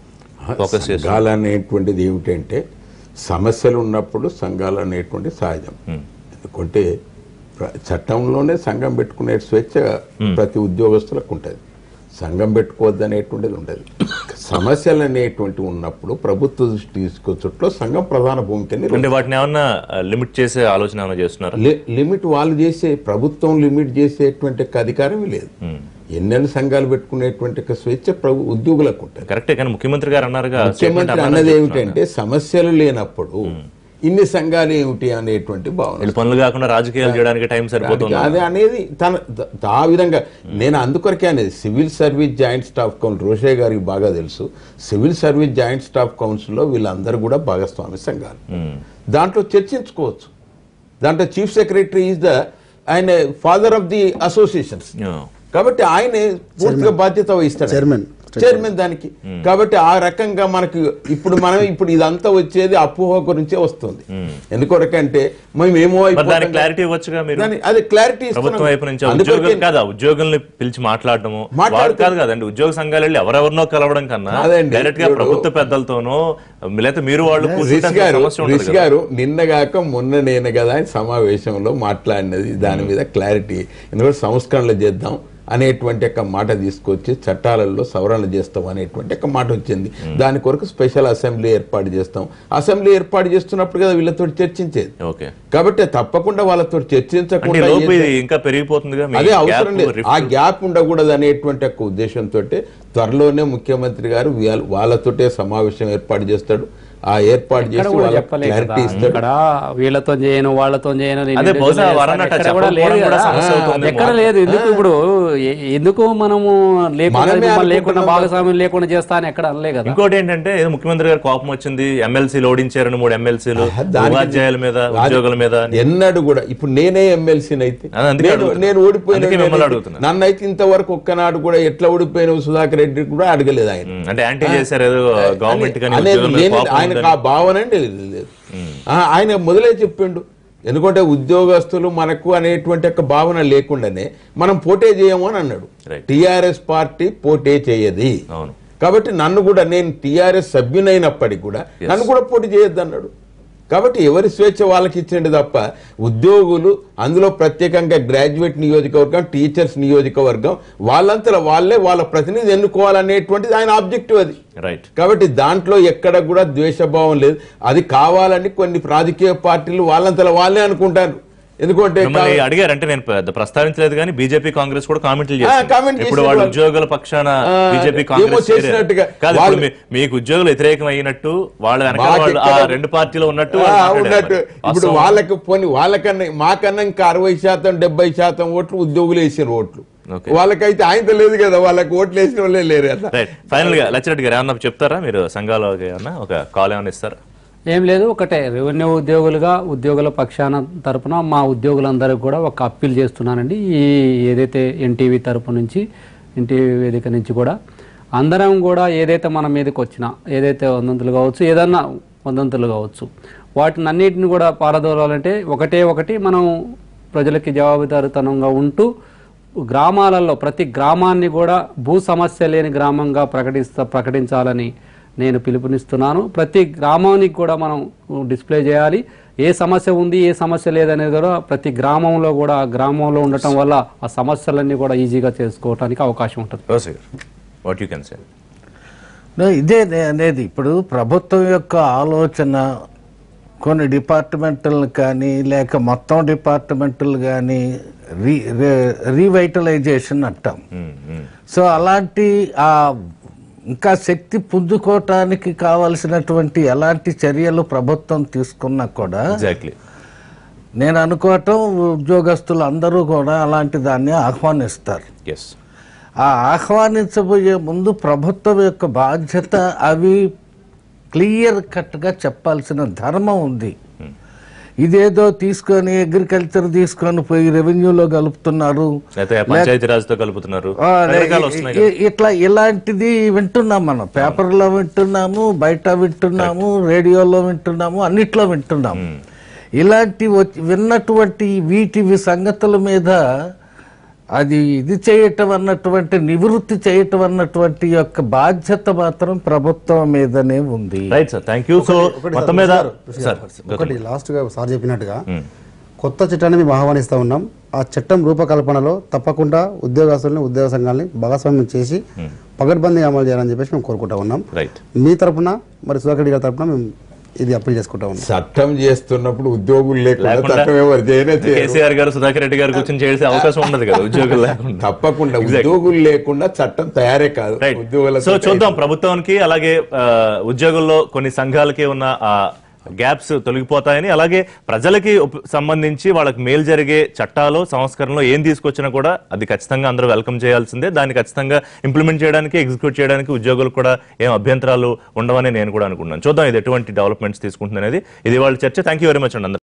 S1: ఫోకస్ చేస్తారు
S5: సంఘాలు అనేటువంటిది ఏమిటంటే సమస్యలు ఉన్నప్పుడు సంఘాలు అనేటువంటి సహజం ఎందుకంటే ప్ర- చట్టంలోనే సంఘం పెట్టుకునే స్వేచ్ఛ ప్రతి ఉద్యోగస్తులకు ఉంటుంది సంఘం పెట్టుకోవద్దు అనేటువంటిది ఉండదు సమస్యలు అనేటువంటివి ఉన్నప్పుడు ప్రభుత్వ దృష్టి తీసుకొచ్చట్లో సంఘం ప్రధాన భూమికని
S1: అంటే వాటిని ఏమన్నా లిమిట్ చేసే ఆలోచన ఏమైనా చేస్తున్నారు
S5: లి- లిమిట్ వాళ్ళు చేసే ప్రభుత్వం లిమిట్ చేసేటువంటి ఒక అధికారం లేదు ఎన్నెన్ని సంఘాలు పెట్టుకునేటువంటి ఒక స్వేచ్ఛ ప్రభు ఉద్యోగులకు ఉంటుంది
S1: కరెక్టే కానీ ముఖ్యమంత్రి గారు అన్నారుగా statement
S5: ముఖ్యమంత్రి
S1: అన్నారని
S5: అన్నది
S1: చెప్తున్నారు.
S5: ఏమిటంటే సమస్యలు లేనప్పుడు ఇన్ని సంఘాలు ఏమిటి అనేటువంటి భావన
S1: వీళ్ళు పనులు కాకుండా రాజకీయాలు చేయడానికి టైం సరిపోతుంది
S5: అది అనేది తన ద- ఆ విధంగా నేను అందుకొరకే అనేది civil service joint staff council రోషే గారికి బాగా తెలుసు సివిల్ సర్వీస్ జాయింట్ స్టాఫ్ కౌన్సిల్లో వీళ్ళందరూ కూడా భాగస్వామి సంఘాలు దాంట్లో చర్చించుకోవచ్చు దాంట్లో చీఫ్ సెక్రటరీ ఈజ్ ద ఆయన father of the associations
S1: Yeah.
S5: కాబట్టి ఆయనే పూర్తిగా బాధ్యత వహిస్తాడు
S4: చైర్మన్.
S5: చైర్మన్ దానికి కాబట్టి ఆ రకంగా మనకు ఇప్పుడు మనం ఇప్పుడు ఇదంతా వచ్చేది అపోహ గురించే వస్తుంది ఎందుకొరకంటే మేము ఏమో
S1: మరి
S5: అయిపోతాం
S1: దానికి క్లారిటీ ఇవ్వచ్చుగా మీరు
S5: దాని- అది క్లారిటీ
S1: ప్రభుత్వం వైపు నుంచి ఉద్యోగులు కాదా ఉద్యోగుల్ని పిలిచి మాట్లాడటము
S5: మాట్లాడుతూ-
S1: వాడు కాదు కదండి ఉద్యోగ సంఘాలు వెళ్ళి ఎవరెవరినో కలవడం కన్నా
S5: కాదండి,
S1: డైరెక్ట్ గా
S5: ఇప్పుడు-
S1: ప్రభుత్వ పెద్దలతోనో లేకపోతే మీరు వాళ్ళు కూర్చుంటే
S5: రిషి
S1: అంత
S5: గారు
S1: సమస్య ఉండదు
S5: రిషి
S1: కదా.
S5: గారు నిన్నగాక మొన్న నేను కదా ఆయన సమావేశంలో మాట్లాడినది దాని మీద క్లారిటీ ఎందుకంటే సంస్కరణలు చేద్దాం అనేటువంటి ఒక మాట తీసుకొచ్చి చట్టాలలో సవరణలు చేస్తాం అనేటువంటి ఒక మాట వచ్చింది దాని కొరకు స్పెషల్ అసెంబ్లీ ఏర్పాటు చేస్తాం అసెంబ్లీ ఏర్పాటు చేస్తున్నప్పుడు కదా వీళ్ళతో చర్చించేది
S1: ఓకే
S5: కాబట్టి తప్పకుండా వాళ్ళతో
S1: అంటే ఈ
S5: చర్చించకుండా
S1: లోపు
S5: ఏ-
S1: ఇది ఇంకా పెరిగిపోతుందిగా మీ
S5: అదే
S1: gap,
S5: అవసరం లేదు
S1: rift.
S5: ఆ గ్యాప్ ఉండకూడదు అనేటువంటి ఒక ఉద్దేశంతో త్వరలోనే ముఖ్యమంత్రి గారు వీళ్ళ- వాళ్ళతోటే సమావేశం ఏర్పాటు చేస్తాడు ఆ ఏర్పాటు
S3: ఇక్కడ
S5: చేసి
S3: కూడా
S5: వాళ్ళకి
S3: చెప్పలే
S5: క్లారిటీ
S3: కదా
S5: ఇస్తాడు
S3: ఇక్కడ వీళ్ళతో చేయను వాళ్ళతో చేయను నేను
S1: అదే
S3: ఇండివిజువల్
S1: బహుశా
S3: చేస్తాను.
S1: వరన్నట్టు
S3: ఎక్కడ కూడా
S1: చెప్పకపోవడం
S3: లేదు
S1: కూడా
S3: కదా.
S1: సమస్య అవుతుందేమో.
S3: ఎక్కడ లేదు ఎందుకు ఇప్పుడు ఎ- ఎందుకు మనము లేకుండా
S5: మనమే
S3: మిమ్మల్ని లేకుండా
S5: అనుకుంటున్నాం.
S3: భాగస్వామ్యం లేకుండా చేస్తా అని ఎక్కడ అనలే కదా
S1: ఇంకోటి ఏంటంటే ఏదో ముఖ్యమంత్రి గారు కోపం వచ్చింది ఎమ్మెల్సీలు ఓడించారని మూడు ఎమ్మెల్సీలు
S5: దానికి-
S1: ఉపాధ్యాయుల మీద
S5: అది-
S1: ఉద్యోగుల మీద అని.
S5: ఎన్నడూ కూడా ఇప్పుడు నేనే ఎమ్మెల్సీని అయితే
S1: అది అందుకే
S5: నేను
S1: అడుగుతున్నా.
S5: నేను ఓడిపోయిన
S1: అందుకే మిమ్మల్ని
S5: నేనైతే-
S1: అడుగుతున్నా.
S5: నన్ను అయితే ఇంతవరకు ఒక్కనాడు కూడా ఎట్లా ఓడిపోయిన సుధాకర్ రెడ్డి కూడా అడగలేదు ఆయన
S1: ఉమ్, అంటే యాంటీ చేశారు ఏదో గవర్నమెంట్ కానీ
S5: అనేది
S1: ఉద్యోగుల మీద
S5: నేను-
S1: కోపం
S5: ఆయనకు
S1: ఉందని.
S5: ఆ భావన అంటే లేదు ఆ, ఆయన మొదలే చెప్పిండు ఎందుకంటే ఉద్యోగస్తులు మనకు అనేటువంటి ఒక భావన లేకుండానే మనం పోటీ చేయము అని అన్నాడు
S1: Right.
S5: టిఆర్ఎస్ పార్టీ పోటీ చేయది
S1: అవును
S5: కాబట్టి నన్ను కూడా నేను టిఆర్ఎస్ సభ్యునైనప్పటికీ కూడా నన్ను కూడా పోటీ చేయొద్దు అన్నాడు కాబట్టి ఎవరి స్వేచ్ఛ వాళ్ళకి ఇచ్చిండు తప్ప ఉద్యోగులు అందులో ప్రత్యేకంగా గ్రాడ్యుయేట్ నియోజకవర్గం టీచర్స్ నియోజకవర్గం వాళ్ళంతా వాళ్ళే వాళ్ళ ప్రతినిధి ఎన్నుకోవాలనేటువంటిది ఆయన ఆబ్జెక్టివ్ అది
S1: రైట్
S5: కాబట్టి దాంట్లో ఎక్కడ కూడా ద్వేషభావం లేదు అది కావాలని కొన్ని రాజకీయ పార్టీలు వాళ్ళంతలో వాళ్ళే అనుకుంటారు ఎందుకంటే
S1: మిమ్మల్ని అడిగారు అంటే నేను పెద్ద ప్రస్తావించలేదు కానీ బీజేపీ కాంగ్రెస్ కూడా కామెంట్లు చేస్తారు
S5: కామెంట్
S1: ఇప్పుడు
S5: చేశారు
S1: వాళ్ళ
S5: వాళ్ళు.
S1: ఉద్యోగుల పక్షాన
S5: ఆ,
S1: బీజేపీ
S5: ఏమో
S1: కాంగ్రెస్
S5: చేసినట్టుగా.
S1: చేరారు. కాదు ఇప్పుడు
S5: వాళ్ళు-
S1: మీ- మీకు ఉద్యోగులు వ్యతిరేకం అయినట్టు వాళ్ళ వెనక
S5: మాకు
S1: వాళ్ళు ఆ
S5: ఎక్కడ-
S1: రెండు పార్టీలో ఉన్నట్టు
S5: ఆ,
S1: వాళ్ళు మాట్లాడారు
S5: ఉన్నట్టు
S1: మరి.
S5: ఇప్పుడు
S1: వాస్తవం.
S5: వాళ్ళకి పోని వాళ్ళకన్నా మాకన్నా ఇంకా అరవై శాతం డెబ్బై శాతం ఓట్లు ఉద్యోగులు వేసారు ఓట్లు
S1: Okay.
S5: వాళ్ళకైతే ఆయనతో లేదు కదా వాళ్ళకి ఓట్లు వేసిన వాళ్ళే లేరు అట్లా
S1: రైట్ ఫైనల్ గా లచ్చిరెడ్డి గారు ఏమన్నా చెప్తారా మీరు సంఘాలు ఏమన్నా ఒక కాల్ ఏమన్నా ఇస్తారా
S3: ఏం లేదు ఒకటే రెవెన్యూ ఉద్యోగులుగా ఉద్యోగుల పక్షాన తరపున మా ఉద్యోగులందరికీ కూడా ఒక అప్పీల్ చేస్తున్నానండి ఈ ఏదైతే ఎన్టీవీ తరపు నుంచి ఎన్టీవీ వేదిక నుంచి కూడా అందరం కూడా ఏదైతే మన మీదకి వచ్చినా ఏదైతే వందంతులు కావచ్చు ఏదన్నా వందంతులు కావచ్చు వాటిని అన్నిటిని కూడా పారదోలాలంటే ఒకటే ఒకటి మనం ప్రజలకి జవాబుదారితనంగా ఉంటూ గ్రామాలలో ప్రతి గ్రామాన్ని కూడా భూ సమస్య లేని గ్రామంగా ప్రకటిస్తా ప్రకటించాలని నేను పిలుపునిస్తున్నాను ప్రతి గ్రామానికి కూడా మనం డిస్ప్లే చేయాలి ఏ సమస్య ఉంది ఏ సమస్య లేదనేది కూడా ప్రతి గ్రామంలో కూడా ఆ గ్రామంలో ఉండటం వల్ల ఆ సమస్యలన్నీ కూడా ఈజీగా చేసుకోవడానికి అవకాశం ఉంటుంది
S1: రోసి గారు what you can say
S2: No, ఇదే నే- అనేది ఇప్పుడు ప్రభుత్వం యొక్క ఆలోచన కొన్ని డిపార్ట్మెంట్లు కానీ లేక మొత్తం డిపార్ట్మెంట్లు కానీ రీ రే- రీవైటలైజేషన్ అంటాం సో అలాంటి ఆ ఇంకా శక్తి పుంజుకోవటానికి కావలసినటువంటి ఎలాంటి చర్యలు ప్రభుత్వం తీసుకున్నా కూడా
S1: ఎగ్జాక్ట్లీ
S2: నేను అనుకోవటం ఉద్యోగస్తులు అందరూ కూడా అలాంటి దాన్ని ఆహ్వానిస్తారు
S1: ఎస్
S2: ఆ ఆహ్వానించబోయే ముందు ప్రభుత్వం యొక్క బాధ్యత అవి క్లియర్ కట్గా చెప్పాల్సిన ధర్మం ఉంది ఇదేదో తీసుకొని అగ్రికల్చర్ తీసుకొని పోయి రెవెన్యూలో కలుపుతున్నారు
S1: లేకపోతే పంచాయతీ రాజ్తో కలుపుతున్నారు
S2: ఆ,
S1: రకరకాలు వస్తున్నాయి కదా.
S2: ఇ- ఇట్లా ఇలాంటిది వింటున్నాం మనం పేపర్లో వింటున్నాము బయట వింటున్నాము రేడియోలో వింటున్నాము అన్నిట్లో వింటున్నాము ఇలాంటి వచ్చి- విన్నటువంటి వీటి సంగతుల మీద అది ఇది చేయటం అన్నటువంటి నివృత్తి చేయటం అన్నటువంటి యొక్క బాధ్యత మాత్రం ప్రభుత్వం మీదనే ఉంది
S1: right sir thank you so
S4: ఒకటి
S1: మొత్తం
S4: సార్,
S1: మీద
S4: సార్,
S1: సార్
S4: ఒకటి లాస్ట్ గా సార్ చెప్పినట్టుగా కొత్త చట్టాన్ని మేము ఆహ్వానిస్తూ ఉన్నాం ఆ చట్టం రూపకల్పనలో తప్పకుండా ఉద్యోగస్తుల్ని ఉద్యోగ సంఘాలని భాగస్వామ్యం చేసి పగడ్బందీ అమలు చేయాలని చెప్పేసి మేము కోరుకుంటా ఉన్నాం
S1: రైట్
S4: మీ తరపున మరి సుధాకర్ రెడ్డి గారి తరపున మేము ఇది అప్పీల్ చేసుకుంటా ఉన్నాం
S5: చట్టం చేస్తున్నప్పుడు ఉద్యోగులు లేకుండా
S1: లేకుండా
S5: చట్టం ఎవరు చేయనే చేయరు.
S1: కేసీఆర్ గారు సుధాకర్ రెడ్డి గారు కూర్చొని చేసే అవకాశం ఉండదు కదా ఉద్యోగులు లేకుండా
S5: తప్పకుండా ఉద్యోగులు లేకుండా చట్టం తయారే కాదు
S1: రైట్
S5: ఉద్యోగులకు
S1: సో చూద్దాం ప్రభుత్వానికి అలాగే ఆ, ఉద్యోగుల్లో కొన్ని సంఘాలకి ఉన్న ఆ గ్యాప్స్ తొలగిపోతాయని అలాగే ప్రజలకి ఉప- సంబంధించి వాళ్ళకి మేలు జరిగే చట్టాలు సంస్కరణలు ఏం తీసుకొచ్చినా కూడా అది ఖచ్చితంగా అందరూ వెల్కమ్ చేయాల్సిందే దాన్ని ఖచ్చితంగా ఇంప్లిమెంట్ చేయడానికి ఎగ్జిక్యూట్ చేయడానికి ఉద్యోగులు కూడా ఏం అభ్యంతరాలు ఉండవని నేను కూడా అనుకుంటున్నాను చూద్దాం ఇది ఎటువంటి డెవలప్మెంట్స్ తీసుకుంటుంది అనేది ఇది వాళ్ళ చర్చ థ్యాంక్ యూ వెరీ మచ్ అండి అందరికీ.